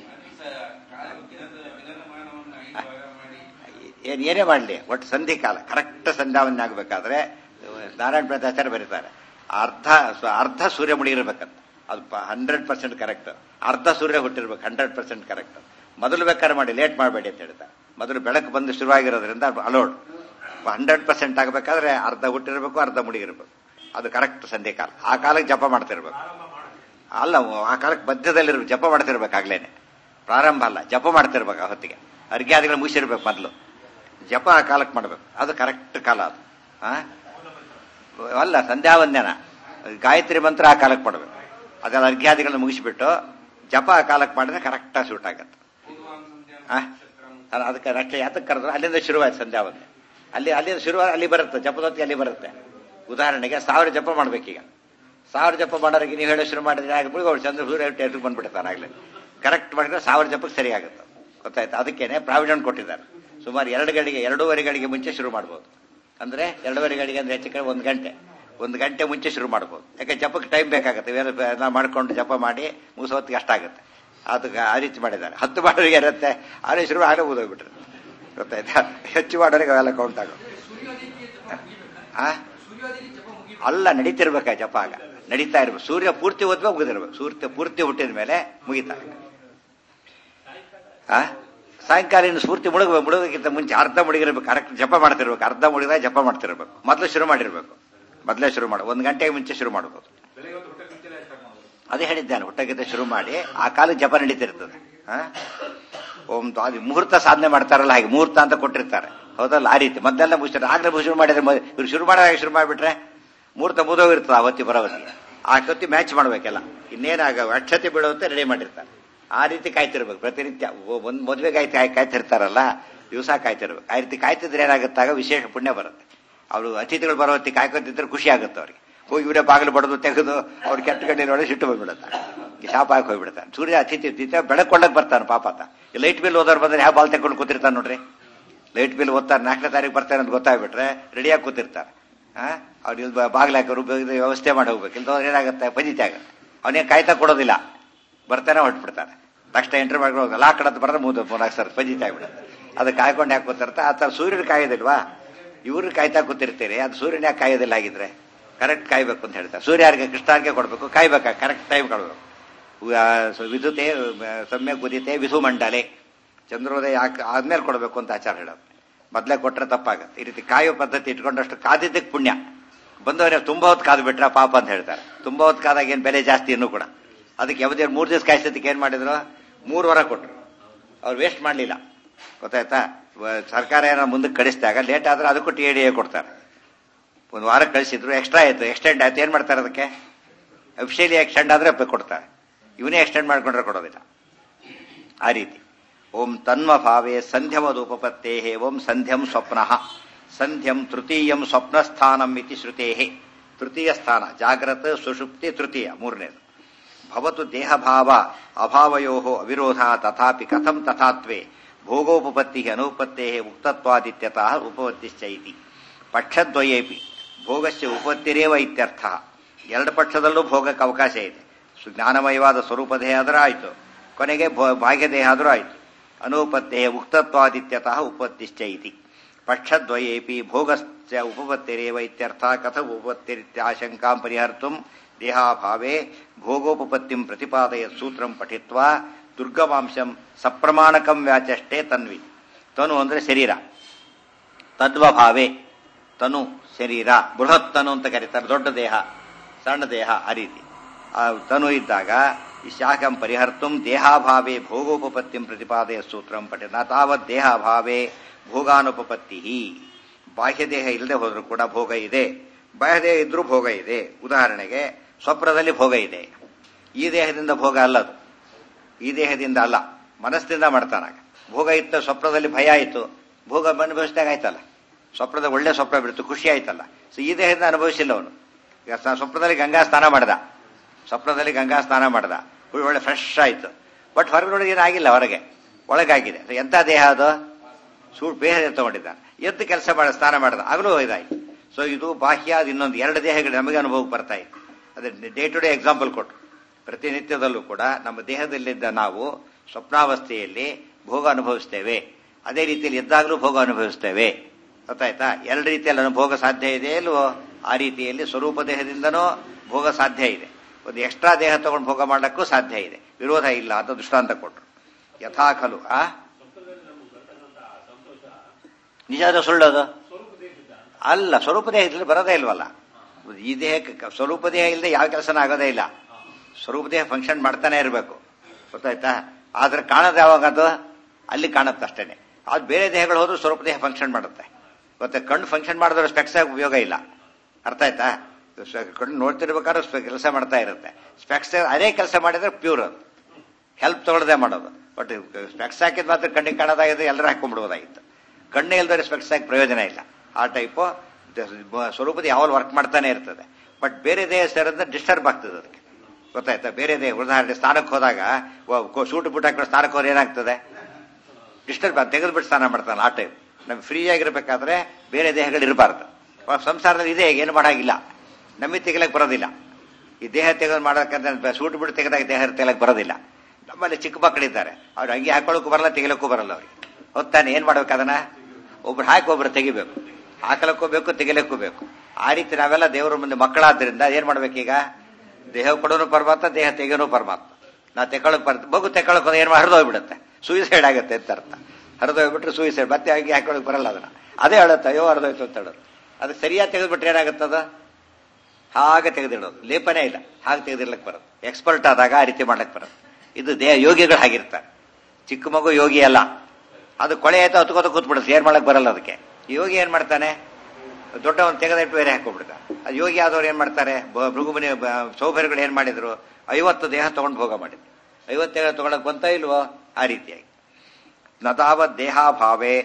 ಏನ್ ಏನೇ ಮಾಡಲಿ ಒಟ್ಟು ಸಂಧಿ ಕಾಲ ಕರೆಕ್ಟ್ ಸಂಧ್ಯಾವನೆ ಆಗಬೇಕಾದ್ರೆ ನಾರಾಯಣ ಪ್ರತಾಚಾರ್ಯ ಬರೀತಾರೆ ಅರ್ಧ ಸ್ವ- ಅರ್ಧ ಸೂರ್ಯ ಮುಳುಗಿರ್ಬೇಕಂತ ಅದು ಹಂಡ್ರೆಡ್ ಪರ್ಸೆಂಟ್ ಕರೆಕ್ಟ್ ಅರ್ಧ ಸೂರ್ಯ ಹುಟ್ಟಿರ್ಬೇಕು ಹಂಡ್ರೆಡ್ ಪರ್ಸೆಂಟ್ ಕರೆಕ್ಟ್ ಮೊದಲು ಬೇಕಾದ್ರೆ ಮಾಡಿ ಲೇಟ್ ಮಾಡಬೇಡಿ ಅಂತ ಹೇಳ್ತಾರೆ ಮೊದಲು ಬೆಳಕು ಬಂದು ಶುರುವಾಗಿರೋದ್ರಿಂದ ಅಲೋಡ್ ಹಂಡ್ರೆಡ್ ಪರ್ಸೆಂಟ್ ಆಗಬೇಕಾದ್ರೆ ಅರ್ಧ ಹುಟ್ಟಿರ್ಬೇಕು ಅರ್ಧ ಮುಳುಗಿರ್ಬೇಕು ಅದು ಕರೆಕ್ಟ್ ಸಂಧಿ ಕಾಲ ಆ ಕಾಲಕ್ಕೆ ಜಪ ಮಾಡ್ತಿರ್ಬೇಕು ಅಲ್ಲ ಆ ಕಾಲಕ್ಕೆ ಮಧ್ಯದಲ್ಲಿರ್ಬೇಕು ಜಪ ಮಾಡ್ತಿರ್ಬೇಕಾಗ್ಲೇನೆ ಪ್ರಾರಂಭ ಅಲ್ಲ ಜಪ ಮಾಡ್ತಿರ್ಬೇಕು ಆ ಹೊತ್ತಿಗೆ ಅರ್ಘ್ಯಾದಿಗಳು ಮುಗಿಸಿರ್ಬೇಕು ಮೊದಲು ಜಪ ಆ ಕಾಲಕ್ಕೆ ಮಾಡ್ಬೇಕು ಅದು ಕರೆಕ್ಟ್ ಕಾಲ ಅದು ಆ? ಅಲ್ಲ ಸಂಧ್ಯಾವಂದನ ಗಾಯತ್ರಿ ಮಂತ್ರ ಆ ಕಾಲಕ್ಕೆ ಮಾಡ್ಬೇಕು ಅದೆಲ್ಲ ಅರ್ಘ್ಯಾದಿಗಳನ್ನ ಮುಗಿಸ್ಬಿಟ್ಟು ಜಪ ಆ ಕಾಲಕ್ಕೆ ಮಾಡಿದ್ರೆ ಕರೆಕ್ಟಾಗಿ ಸೂಟ್ ಆಗತ್ತೆ ಆ? ಅಲ್ಲ ಅದಕ್ಕೆ ರಕ್ಷೆ ಯಾತಕ್ಕೆ ಕರೆದ್ರೆ ಅಲ್ಲಿಂದ ಶುರುವಾಯ್ತು ಸಂಧ್ಯಾವಂದನೆ ಅಲ್ಲಿ ಅಲ್ಲಿಂದ ಶುರುವಾಗಿ ಅಲ್ಲಿ ಬರುತ್ತೆ ಜಪದೊತ್ತಿಗೆ ಅಲ್ಲಿ ಬರುತ್ತೆ ಉದಾಹರಣೆಗೆ ಸಾವಿರ ಜಪ ಮಾಡ್ಬೇಕೀಗ ಸಾವಿರ ಜಪ ಮಾಡೋರಿಗೆ ನೀವು ಹೇಳೋ ಶುರು ಮಾಡಿದ್ರೆ ಆಗ ಮುಳುಗೋಳು ಚಂದ್ರ ಸೂರ್ಯ ಎದ್ದು ಬಂದ್ಬಿಡ್ತಾನೆ ಆಗ್ಲೇ ಕರೆಕ್ಟ್ ಮಾಡಿದ್ರೆ ಸಾವಿರ ಜಪಕ್ಕೆ ಸರಿ ಆಗುತ್ತೆ ಗೊತ್ತಾಯ್ತು ಅದಕ್ಕೇನೆ ಪ್ರಾವಿಡೆಂಟ್ ಕೊಟ್ಟಿದ್ದಾರೆ ಸುಮಾರು ಎರಡು ಗಡಿಗೆ ಎರಡೂವರೆ ಗಡಿಗೆ ಮುಂಚೆ ಶುರು ಮಾಡ್ಬೋದು ಅಂದ್ರೆ ಎರಡೂವರೆ ಗಡಿಗೆ ಅಂದ್ರೆ ಹೆಚ್ಚು ಕಡೆ ಒಂದು ಗಂಟೆ ಒಂದು ಗಂಟೆ ಮುಂಚೆ ಶುರು ಮಾಡ್ಬೋದು ಯಾಕೆ ಜಪಕ್ಕೆ ಟೈಮ್ ಬೇಕಾಗುತ್ತೆ ಇವೆಲ್ಲ ಬ- ನಾವು ಮಾಡ್ಕೊಂಡು ಜಪ ಮಾಡಿ ಮುಗಿಸೋ ಹೊತ್ತಿಗೆ ಅಷ್ಟಾಗುತ್ತೆ ಅದಕ್ಕೆ ಆ ರೀತಿ ಮಾಡಿದ್ದಾರೆ ಹತ್ತು ಮಾಡೋರಿಗೆ ಇರುತ್ತೆ ಆದರೆ ಶುರು ಆಗಲೇ ಓದೋಗ್ಬಿಟ್ರೆ ಗೊತ್ತಾಯ್ತಾ ಹೆಚ್ಚು ಮಾಡೋರಿಗೆ ಅವೆಲ್ಲ ಕೌಂಟ್ ಆಗೋ ಆ ಅಲ್ಲ ನಡೀತಿರ್ಬೇಕ ಜಪ ಆಗ ನಡೀತಾ ಇರ್ಬೇಕು ಸೂರ್ಯ ಪೂರ್ತಿ ಓದ್ಬೇಕು ಮುಗಿದಿರ್ಬೇಕು ಸೂರ್ಯ ಪೂರ್ತಿ ಹುಟ್ಟಿದ ಮೇಲೆ ಮುಗಿತಾ ಆ ಸಾಯಂಕಾಲ ಇನ್ನು ಸ್ಫೂರ್ತಿ ಮುಳುಗಬೇಕು ಮುಳುಗೋದಕ್ಕಿಂತ ಮುಂಚೆ ಅರ್ಧ ಮುಳುಗಿರ್ಬೇಕು ಕರೆಕ್ಟ್ ಜಪ ಮಾಡ್ತಿರ್ಬೇಕು ಅರ್ಧ ಮುಳುಗಿದಾಗ ಜಪ ಮಾಡ್ತಿರ್ಬೇಕು ಮೊದಲು ಶುರು ಮಾಡಿರ್ಬೇಕು ಮೊದಲೇ ಶುರು ಮಾಡು ಒಂದು ಗಂಟೆಗೆ ಮುಂಚೆ ಶುರು ಮಾಡ್ಬೋದು ಅದೇ ಹೇಳಿದ್ದಾನೆ ಹುಟ್ಟಕ್ಕಿಂತ ಶುರು ಮಾಡಿ ಆ ಕಾಲ ಜಪ ನಡೀತಿರ್ತದೆ ಆ? ಓಂ ತ- ಅದು ಮುಹೂರ್ತ ಸಾಧನೆ ಮಾಡ್ತಾರಲ್ಲ ಹಾಗೆ ಮುಹೂರ್ತ ಅಂತ ಕೊಟ್ಟಿರ್ತಾರೆ ಹೌದಲ್ಲ ಆ ರೀತಿ ಮೊದಲೆಲ್ಲ ಮುಗಿಸ್ತಾರೆ ಆಗ್ಲೇ ಶುರು ಮಾಡಿದ್ರೆ ಮ- ಇವ್ರು ಶುರು ಮಾಡಿದಾಗ ಶುರು ಮಾಡಿಬಿಟ್ರೆ ಮುಹೂರ್ತ ಮುದೋಗಿರ್ತದೆ ಅವತ್ತಿ ಬರೋವತ್ತಿ ಆ ಕತ್ತಿ ಮ್ಯಾಚ್ ಮಾಡ್ಬೇಕೆಲ್ಲ ಇನ್ನೇನಾಗ ಅಕ್ಷತೆ ಬೀಳುತ್ತೆ ರೆಡಿ ಮಾಡಿರ್ತಾರೆ ಆ ರೀತಿ ಕಾಯ್ತಿರ್ಬೇಕು ಪ್ರತಿನಿತ್ಯ ಒ- ಒಂದ್ ಮದುವೆ ಕಾಯ್ತಿ ಕಾಯ್ತಿರ್ತಾರಲ್ಲ ದಿವಸ ಕಾಯ್ತಿರ್ಬೇಕು ಆ ರೀತಿ ಕಾಯ್ತಿದ್ರೆ ಏನಾಗುತ್ತಾಗ ವಿಶೇಷ ಪುಣ್ಯ ಬರುತ್ತೆ ಅವರು ಅತಿಥಿಗಳು ಬರೋ ಹೊತ್ತಿಗೆ ಕಾಯ್ಕೊತಿದ್ರೆ ಖುಷಿ ಆಗುತ್ತೆ ಅವ್ರಿಗೆ ಹೋಗಿ ಇವರೇ ಬಾಗಿಲು ಬಡದು ತೆಗೆದು ಅವ್ರು ಕೆಟ್ಟ ಗಂಟೆ ನೋಡಿ ಸಿಟ್ಟು ಬಂದ್ಬಿಡುತ್ತಾರೆ ಈ ಶಾಪ ಹಾಕಿ ಹೋಗ್ಬಿಡ್ತಾನೆ ಸೂರ್ಯ ಅತಿಥಿ ದಿತ ಬೆಳಕೊಳ್ಳಕ್ ಬರ್ತಾನೆ ಪಾಪಾತ ಈ ಲೈಟ್ ಬಿಲ್ ಓದೋರು ಬಂದ್ರೆ ಯಾವ ಬಾಲ್ ತಗೊಂಡು ಕೂತಿರ್ತಾನೆ ನೋಡ್ರಿ ಲೈಟ್ ಬಿಲ್ ಓದ್ತಾರೆ ನಾಲ್ಕನೇ ತಾರೀಕು ಬರ್ತಾರೆ ಅಂತ ಗೊತ್ತಾಗ್ಬಿಟ್ರೆ ರೆಡಿಯಾಗಿ ಕೂತಿರ್ತಾರೆ ಆ ಅವ್ರು ಇಲ್ಲಿ ಬಾಗಿಲು ಹಾಕೋರು ಬೇಗ ವ್ಯವಸ್ಥೆ ಮಾಡಿ ಹೋಗ್ಬೇಕು ಇಲ್ದವ್ರು ಏನಾಗುತ್ತೆ ಪಂಜಿತಿ ಆಗುತ್ತೆ ಅವನೇನು ಕಾಯ್ತಾ ಕೊಡೋದಿಲ್ಲ ಬರ್ತಾನೆ ಹೊರಟ್ಬಿಡ್ತಾನೆ ತಕ್ಷಣ ಎಂಟ್ರಿ ಮಾಡ್ಕೊಂಡು ಲಾ ಕಡತ್ ಬರೆದ್ರೆ ಮೂದು ಮೂರ್ನಾಲ್ಕು ಸರ್ ಪಂಜಿತಿ ಆಗ್ಬಿಡುತ್ತೆ ಅದು ಕಾಯ್ಕೊಂಡು ಯಾಕೆ ಕೂತಿರ್ತಾರೆ ಆ ಥರ ಸೂರ್ಯನ ಕಾಯೋದಿಲ್ವಾ ಇವ್ರು ಕಾಯ್ತಾ ಕೂತಿರ್ತೀರಿ ಅದು ಸೂರ್ಯನ ಯಾಕೆ ಕಾಯೋದಿಲ್ಲ ಆಗಿದ್ರೆ ಕರೆಕ್ಟ್ ಕಾಯ್ಬೇಕು ಅಂತ ಹೇಳ್ತಾರೆ ಸೂರ್ಯರಿಗೆ ಕೃಷ್ಣಾರ್ಗೆ ಕೊಡ್ಬೇಕು ಕಾಯ್ಬೇಕಾ ಕರೆಕ್ಟ್ ಟೈಮ್ ಕೊಡ್ಬೇಕು ವಿದ್ಯುತೆ ಸಮ್ಯಕ್ ಉದಿತೆ ವಿಧು ಮಂಡಲೆ ಚಂದ್ರೋದಯ ಯಾಕೆ ಆದ್ಮೇಲೆ ಕೊಡಬೇಕು ಅಂತ ಆಚಾರ ಹೇಳೋದು ಮೊದಲೇ ಕೊಟ್ರೆ ತಪ್ಪಾಗುತ್ತೆ ಈ ರೀತಿ ಕಾಯೋ ಪದ್ಧತಿ ಇಟ್ಕೊಂಡಷ್ಟು ಕಾದಿದ್ದಕ್ಕೆ ಪುಣ್ಯ ಬಂದವರೇ ತುಂಬಾ ಹೊತ್ತು ಕಾದು ಬಿಟ್ರ ಪಾಪ ಅಂತ ಹೇಳ್ತಾರೆ ತುಂಬಾ ಹೊತ್ತು ಕಾದಾಗ ಏನು ಬೆಲೆ ಜಾಸ್ತಿ ಇನ್ನೂ ಕೂಡ ಅದಕ್ಕೆ ಯಾವುದೇ ಮೂರು ದಿವಸ ಕಾಯಿಸೋದಕ್ಕೆ ಏನು ಮಾಡಿದ್ರು ಮೂರು ವಾರ ಕೊಟ್ರು ಅವ್ರು ವೇಸ್ಟ್ ಮಾಡಲಿಲ್ಲ ಗೊತ್ತಾಯ್ತಾ ವ- ಸರ್ಕಾರ ಏನೋ ಮುಂದಕ್ಕೆ ಕಳಿಸಿದಾಗ ಲೇಟ್ ಆದ್ರೆ ಅದಕ್ಕೂ ಟಿ ಎ ಕೊಡ್ತಾರೆ ಒಂದು ವಾರ ಕಳಿಸಿದ್ರು ಎಕ್ಸ್ಟ್ರಾ ಆಯ್ತು ಎಕ್ಸ್ಟೆಂಡ್ ಆಯ್ತು ಏನ್ ಮಾಡ್ತಾರೆ ಅದಕ್ಕೆ ಅಫಿಷಿಯಲಿ ಎಕ್ಸ್ಟೆಂಡ್ ಆದ್ರೆ ಪ- ಕೊಡ್ತಾರೆ ಇವನೇ ಎಕ್ಸ್ಟೆಂಡ್ ಮಾಡ್ಕೊಂಡ್ರೆ ಕೊಡೋದಿಲ್ಲ ಆ ರೀತಿ ಓಂ ತನ್ಮ ಭಾವೇ ಸಂಧ್ಯಮದುಪಪತ್ತೇ ಓಂ ಸಂಧ್ಯಂ ಸ್ವಪ್ನಃ ಸಂಧ್ಯಂ ತೃತೀಯಂ ಸ್ವಪ್ನಸ್ಥಾನಂ ಇತಿ ಶ್ರುತೇ ತೃತೀಯ ಸ್ಥಾನ ಜಾಗ್ರತ ಸುಷುಪ್ತಿ ತೃತೀಯ ಮೂರನೇದು ಭವತು ದೇಹಭಾವ ಅಭಾವಯೋ ಅವಿರೋಧ ತಥಾಪಿ ಕಥಂ ತಥಾತ್ವೇ ಭೋಗೋಪಪತ್ತಿ ಅನುಪತ್ತೇ ಉಕ್ತತ್ವಾದಿತ್ಯತಃ ಉಪಪತ್ತಿಶ್ಚ ಇತಿ ಪಕ್ಷದ್ವಯೇಪಿ ಭೋಗಸ್ಯ ಉಪತ್ತಿರೇವ ಇತ್ಯರ್ಥ ಎರಡು ಪಕ್ಷದಲ್ಲೂ ಭೋಗಕ್ಕೆ ಅವಕಾಶ ಇದೆ ಸು- ಜ್ಞಾನಮಯವಾದ ಸ್ವರೂಪ ದೇಹ ಆದರೂ ಆಯಿತು ಕೊನೆಗೆ ಭೋ- ಬಾಹ್ಯ ದೇಹ ಆದರೂ ಆಯಿತು ಅನುಪತ್ತೇ ಉಕ್ತತ್ವಾದಿತ್ಯತಃ ಉಪತ್ತಿಶ್ಚ ಇತಿ ಪಕ್ಷದ್ವಯೇಪಿ ಭೋಗಸ್ಯ ಉಪಪತ್ತಿರೇವ ಇತ್ಯರ್ಥ ಕಥ ಉಪಪತ್ತಿರಿತ್ಯಾಶಂಕಾಂ ಪರಿಹರ್ತುಂ ದೇಹಾಭಾವೇ ಭೋಗೋಪಪತ್ತಿಂ ಪ್ರತಿಪಾದಯತ್ ಸೂತ್ರಂ ಪಠಿತ್ವಾ ದುರ್ಗಮಾಂಶಂ ಸಪ್ರಮಾಣಕಂ ವ್ಯಾಚಷ್ಟೇ ತನ್ವಿ ತನು ಅಂದ್ರೆ ಶರೀರ ತದ್ವಭಾವೇ ತನು ಶರೀರ ಬೃಹತ್ ತನು ಅಂತ ಕರೀತಾರೆ ದೊಡ್ಡ ದೇಹ ಸಣ್ಣ ದೇಹ ಆ ರೀತಿ ಆ ತನು ಇದ್ದಾಗ ಈ ಶಾಖಂ ಪರಿಹರ್ತುಂ ದೇಹಾಭಾವೇ ಭೋಗೋಪಪತ್ತಿಂ ಪ್ರತಿಪಾದಯ ಸೂತ್ರಂ ಪಠಿ ನ ತಾವತ್ ದೇಹಾಭಾವೇ ಭೋಗಾನುಪಪತ್ತಿ ಬಾಹ್ಯ ದೇಹ ಇಲ್ಲದೆ ಹೋದ್ರೂ ಕೂಡ ಭೋಗ ಇದೆ ಬಾಹ್ಯ ದೇಹ ಇದ್ರೂ ಭೋಗ ಇದೆ ಉದಾಹರಣೆಗೆ ಸ್ವಪ್ನದಲ್ಲಿ ಭೋಗ ಇದೆ ಈ ದೇಹದಿಂದ ಭೋಗ ಅಲ್ಲದು ಈ ದೇಹದಿಂದ ಅಲ್ಲ ಮನಸ್ಸಿನಿಂದ ಮಾಡ್ತಾನಾಗ ಭೋಗ ಇತ್ತು ಸ್ವಪ್ನದಲ್ಲಿ ಭಯ ಆಯಿತು ಭೋಗ ಅನುಭವಿಸಿದಾಗ ಆಯ್ತಲ್ಲ ಸ್ವಪ್ನದ ಒಳ್ಳೆ ಸ್ವಪ್ನ ಬಿಡ್ತು ಖುಷಿ ಆಯ್ತಲ್ಲ ಸೊ ಈ ದೇಹದಿಂದ ಅನುಭವಿಸಿಲ್ಲ ಅವನು ಈಗ ಸ- ಸ್ವಪ್ನದಲ್ಲಿ ಗಂಗಾ ಸ್ನಾನ ಮಾಡ್ದ ಸ್ವಪ್ನದಲ್ಲಿ ಗಂಗಾ ಸ್ನಾನ ಮಾಡ್ದ ಒಳ್ಳೆ ಫ್ರೆಶ್ ಆಯ್ತು ಬಟ್ ಹೊರಗೆ ನೋಡಿ ಏನಾಗಿಲ್ಲ ಹೊರಗೆ ಒಳಗಾಗಿದೆ So ಎಂಥ ದೇಹ ಅದು ಸೂಟ್ ಬೇರೆ ತಗೊಂಡಿದ್ದಾನೆ ಎದ್ದು ಕೆಲಸ ಮಾಡಿ ಸ್ನಾನ ಮಾಡಿದ ಆಗಲೂ ಇದಾಯ್ತು ಸೊ ಇದು ಬಾಹ್ಯ ಅದು ಇನ್ನೊಂದು ಎರಡು ದೇಹಗಳು ನಮಗೆ ಅನುಭವಕ್ಕೆ ಬರ್ತಾ ಇತ್ತು ಅದೇ ಡೇ ಟು ಡೇ ಎಕ್ಸಾಂಪಲ್ ಕೊಟ್ಟು ಪ್ರತಿನಿತ್ಯದಲ್ಲೂ ಕೂಡ ನಮ್ಮ ದೇಹದಲ್ಲಿದ್ದ ನಾವು ಸ್ವಪ್ನಾವಸ್ಥೆಯಲ್ಲಿ ಭೋಗ ಅನುಭವಿಸ್ತೇವೆ ಅದೇ ರೀತಿಯಲ್ಲಿ ಎದ್ದಾಗಲೂ ಭೋಗ ಅನುಭವಿಸ್ತೇವೆ ಗೊತ್ತಾಯ್ತಾ ಎರಡು ರೀತಿಯಲ್ಲಿ ಅನುಭೋಗ ಸಾಧ್ಯ ಇದೆ ಇಲ್ವೋ ಆ ರೀತಿಯಲ್ಲಿ ಸ್ವರೂಪ ದೇಹದಿಂದನೂ ಭೋಗ ಸಾಧ್ಯ ಇದೆ ಒಂದು ಎಕ್ಸ್ಟ್ರಾ ದೇಹ ತಗೊಂಡು ಭೋಗ ಮಾಡಕ್ಕೂ ಸಾಧ್ಯ ಇದೆ ವಿರೋಧ ಇಲ್ಲ ಅಂತ ದೃಷ್ಟಾಂತ ಕೊಟ್ಟರು ಯಥಾ ಖಲು ಆ ನಿಜಾದ ಸುಳ್ಳದು ಅಲ್ಲ ಸ್ವರೂಪ ದೇಹ ಇದ್ರೆ ಬರೋದೇ ಇಲ್ವಲ್ಲ ಈ ದೇಹಕ್ಕೆ ಕ- ಸ್ವರೂಪ ದೇಹ ಇಲ್ಲದೆ ಯಾವ ಕೆಲಸನ ಆಗೋದೇ ಇಲ್ಲ ಸ್ವರೂಪ ದೇಹ ಫಂಕ್ಷನ್ ಮಾಡ್ತಾನೆ ಇರಬೇಕು ಗೊತ್ತಾಯ್ತಾ ಆದ್ರೆ ಕಾಣೋದು ಯಾವಾಗ ಅದು ಅಲ್ಲಿ ಕಾಣುತ್ತೆ ಅಷ್ಟೇನೆ ಅದು ಬೇರೆ ದೇಹಗಳು ಹೋದ್ರೂ ಸ್ವರೂಪ ದೇಹ ಫಂಕ್ಷನ್ ಮಾಡುತ್ತೆ ಮತ್ತೆ ಕಣ್ಣು ಫಂಕ್ಷನ್ ಮಾಡಿದ್ರೆ ಸ್ಪೆಕ್ಸ್ ಆಗಿ ಉಪಯೋಗ ಇಲ್ಲ ಅರ್ಥ ಆಯ್ತಾ ಸ- ಕಣ್ಣು ನೋಡ್ತಿರ್ಬೇಕಾದ್ರೆ ಕೆಲಸ ಮಾಡ್ತಾ ಇರುತ್ತೆ ಸ್ಪೆಕ್ಸ್ ಅದೇ ಕೆಲಸ ಮಾಡಿದ್ರೆ ಪ್ಯೂರ್ ಅದು ಹೆಲ್ಪ್ ತಗೊಳ್ಳದೆ ಮಾಡೋದು ಬಟ್ ಸ್ಪೆಕ್ಸ್ ಹಾಕಿದ್ ಮಾತ್ರ ಕಣ್ಣಿಗೆ ಕಾಣೋದಾಗಿದೆ ಎಲ್ಲರೂ ಹಾಕೊಂಡ್ಬಿಡ್ಬೋದಾಗಿತ್ತು ಕಣ್ಣೇ ಇಲ್ದರೆ ಸ್ಪೆಕ್ಸ್ ಹಾಕಿ ಪ್ರಯೋಜನ ಇಲ್ಲ ಆ ಟೈಪು ಸ್ವರೂಪದ ಯಾವಾಗ ವರ್ಕ್ ಮಾಡ್ತಾನೆ ಇರ್ತದೆ ಬಟ್ ಬೇರೆ ದೇಹ ಸೇರಿದ್ರೆ ಡಿಸ್ಟರ್ಬ್ ಆಗ್ತದೆ ಅದಕ್ಕೆ ಗೊತ್ತಾಯ್ತಾ ಬೇರೆ ದೇಹ ಉದಾಹರಣೆ ಸ್ನಾನಕ್ಕೆ ಹೋದಾಗ ಸೂಟು ಬುಟ್ ಹಾಕಿದ್ರೆ ಸ್ನಾನಕ್ಕೆ ಹೋದ್ರೆ ಏನಾಗ್ತದೆ ಡಿಸ್ಟರ್ಬ್ ತೆಗೆದುಬಿಟ್ಟು ಸ್ನಾನ ಮಾಡ್ತಾನೆ ಆ ಟೈಪ್ ನಮ್ಗೆ ಫ್ರೀ ಆಗಿರ್ಬೇಕಾದ್ರೆ ಬೇರೆ ದೇಹಗಳು ಇರಬಾರ್ದು ಸಂಸಾರದಲ್ಲಿ ಇದೆ ಏನು ಮಾಡಾಗಿಲ್ಲ ನಮಗೆ ತೆಗಿಲಕ್ಕೆ ಬರೋದಿಲ್ಲ ಈ ದೇಹ ತೆಗೆದು ಮಾಡೋಕ್ಕಂತ ಸೂಟ್ ಬಿಟ್ಟು ತೆಗೆದಾಗ ದೇಹ ತೆಗಿಲಕ್ಕೆ ಬರೋದಿಲ್ಲ ನಮ್ಮಲ್ಲಿ ಚಿಕ್ಕ ಮಕ್ಕಳಿದ್ದಾರೆ ಅವ್ರು ಅಂಗಿ ಹಾಕೊಳ್ಳೋಕ್ಕೂ ಬರಲ್ಲ ತೆಗಿಲಕ್ಕೂ ಬರಲ್ಲ ಅವ್ರಿಗೆ ಹೊತ್ತಾನೆ ಏನ್ ಮಾಡ್ಬೇಕು ಅದನ್ನ ಒಬ್ರು ಹಾಕಿ ಒಬ್ರು ತೆಗಿಬೇಕು ಹಾಕಲಕ್ಕೂ ಬೇಕು ತೆಗಿಲಕ್ಕೂ ಬೇಕು ಆ ರೀತಿ ನಾವೆಲ್ಲ ದೇವರ ಮುಂದೆ ಮಕ್ಕಳಾದ್ರಿಂದ ಏನ್ ಮಾಡ್ಬೇಕೀಗ ದೇಹ ಕೊಡೋನು ಪರಮಾತ್ಮ ದೇಹ ತೆಗೆಯೋನು ಪರಮಾತ್ಮ ನಾ ತೆಗೊಳಕ್ ಬರ್ತ ಮಗು ತೆಗೊಳಕ್ ಹೋದ್ರೆ ಏನ್ ಹರಿದೋಗ್ಬಿಡುತ್ತೆ ಸೂಯಿಸೈಡ್ ಆಗುತ್ತೆ ಅಂತ ಅರ್ಥ ಹರಿದೋಗ್ಬಿಟ್ರೆ ಸೂಯಿಸೈಡ್ ಮತ್ತೆ ಅಂಗಿ ಹಾಕೊಳಕ್ ಬರಲ್ಲ ಅದನ್ನ ಅದೇ ಹೇಳುತ್ತೆ ಅಯ್ಯೋ ಹರಿದೋಯ್ತು ಅಂತ ಹೇಳೋದು ಅದು ಸರಿಯಾಗಿ ತೆಗೆದ್ಬಿಟ್ರೆ ಏನಾಗುತ್ತದ ಹಾಗೆ ತೆಗೆದಿಡೋದು ಲೇಪನೇ ಇಲ್ಲ ಹಾಗೆ ತೆಗೆದಿರ್ಲಕ್ಕೆ ಬರೋದು ಎಕ್ಸ್ಪರ್ಟ್ ಆದಾಗ ಆ ರೀತಿ ಮಾಡ್ಲಕ್ಕೆ ಬರೋದು ಇದು ದೇಹ ಯೋಗಿಗಳು ಹಾಗಿರ್ತಾರೆ ಚಿಕ್ಕ ಮಗು ಯೋಗಿ ಅಲ್ಲ ಅದು ಕೊಳೆ ಆಯ್ತು ಹತ್ಕೋತ ಕೂತ್ಬಿಡುತ್ತೆ ಏನ್ ಮಾಡಕ್ ಬರಲ್ಲ ಅದಕ್ಕೆ ಈ ಯೋಗಿ ಏನ್ ಮಾಡ್ತಾನೆ ದೊಡ್ಡವನ್ ತೆಗೆದಿಟ್ಟು ಬೇರೆ ಹಾಕೊಂಡ್ಬಿಡ್ತ ಅದು ಯೋಗಿ ಆದವ್ರು ಏನ್ ಮಾಡ್ತಾರೆ ಬ- ಭೃಗುಮುನಿ ಬ- ಸೌಭರ್ಯಗಳು ಏನ್ ಮಾಡಿದ್ರು ಐವತ್ತು ದೇಹ ತಗೊಂಡು ಭೋಗ ಮಾಡಿದ್ರು ಐವತ್ತು ದೇಹ ತಗೊಳಕ್ ಬಂತ ಇಲ್ವೋ ಆ ರೀತಿಯಾಗಿ ನ ತಾವತ್ ದೇಹಾಭಾವೇ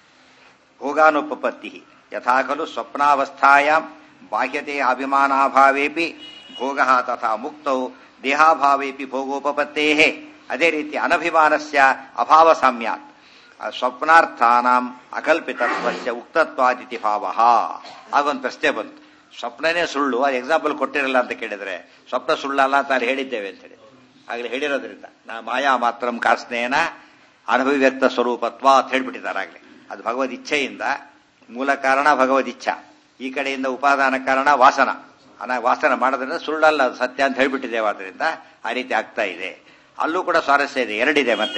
ಭೋಗಾನುಪಪತ್ತಿ ಯಥಾ ಖಲು ಸ್ವಪ್ನಾವಸ್ಥಾಯಾಂ ಬಾಹ್ಯತೆ ಅಭಿಮಾನಾಭಾವೇಪಿ ಭೋಗ ತಥಾ ಮುಕ್ತೌ ದೇಹಾಭಾವೇಪಿ ಭೋಗೋಪಪತ್ತೇ ಅದೇ ರೀತಿ ಅನಭಿಮಾನಸ್ಯ ಅಭಾವ ಸಾಮ್ಯಾತ್ ಸ್ವಪ್ನಾರ್ಥಾನಾಂ ಅಕಲ್ಪಿತತ್ವಸ್ಯ ಉಕ್ತತ್ವಾದಿತಿ ಭಾವ ಆಗೊಂದು ಪ್ರಶ್ನೆ ಬಂತು ಸ್ವಪ್ನನೇ ಸುಳ್ಳು ಅದು ಎಕ್ಸಾಂಪಲ್ ಕೊಟ್ಟಿರಲ್ಲ ಅಂತ ಕೇಳಿದ್ರೆ ಸ್ವಪ್ನ ಸುಳ್ಳಲ್ಲ ಅಂತ ಅಲ್ಲಿ ಹೇಳಿದ್ದೇವೆ ಅಂತ ಹೇಳಿ ಆಗಲೇ ಹೇಳಿರೋದ್ರಿಂದ ನಾ ಮಾಯಾ ಮಾತ್ರಂ ಕಾಸ್ನೇನ ಅನಭಿವ್ಯಕ್ತ ಸ್ವರೂಪತ್ವ ಅಂತ ಹೇಳ್ಬಿಟ್ಟಿದ್ದಾರೆ ಆಗ್ಲೇ ಅದು ಭಗವದ್ ಇಚ್ಛೆಯಿಂದ ಮೂಲ ಕಾರಣ ಭಗವದ್ ಇಚ್ಛಾ ಈ ಕಡೆಯಿಂದ ಉಪಾದಾನ ಕಾರಣ ವಾಸನ ಅನ ವಾಸನ ಮಾಡೋದ್ರಿಂದ ಸುಳ್ಳಲ್ಲ ಅದು ಸತ್ಯ ಅಂತ ಹೇಳ್ಬಿಟ್ಟಿದ್ದೇವೆ ಆದ್ರಿಂದ ಆ ರೀತಿ ಆಗ್ತಾ ಇದೆ ಅಲ್ಲೂ ಕೂಡ ಸ್ವಾರಸ್ಯ ಇದೆ ಎರಡಿದೆ ಮತ್ತೆ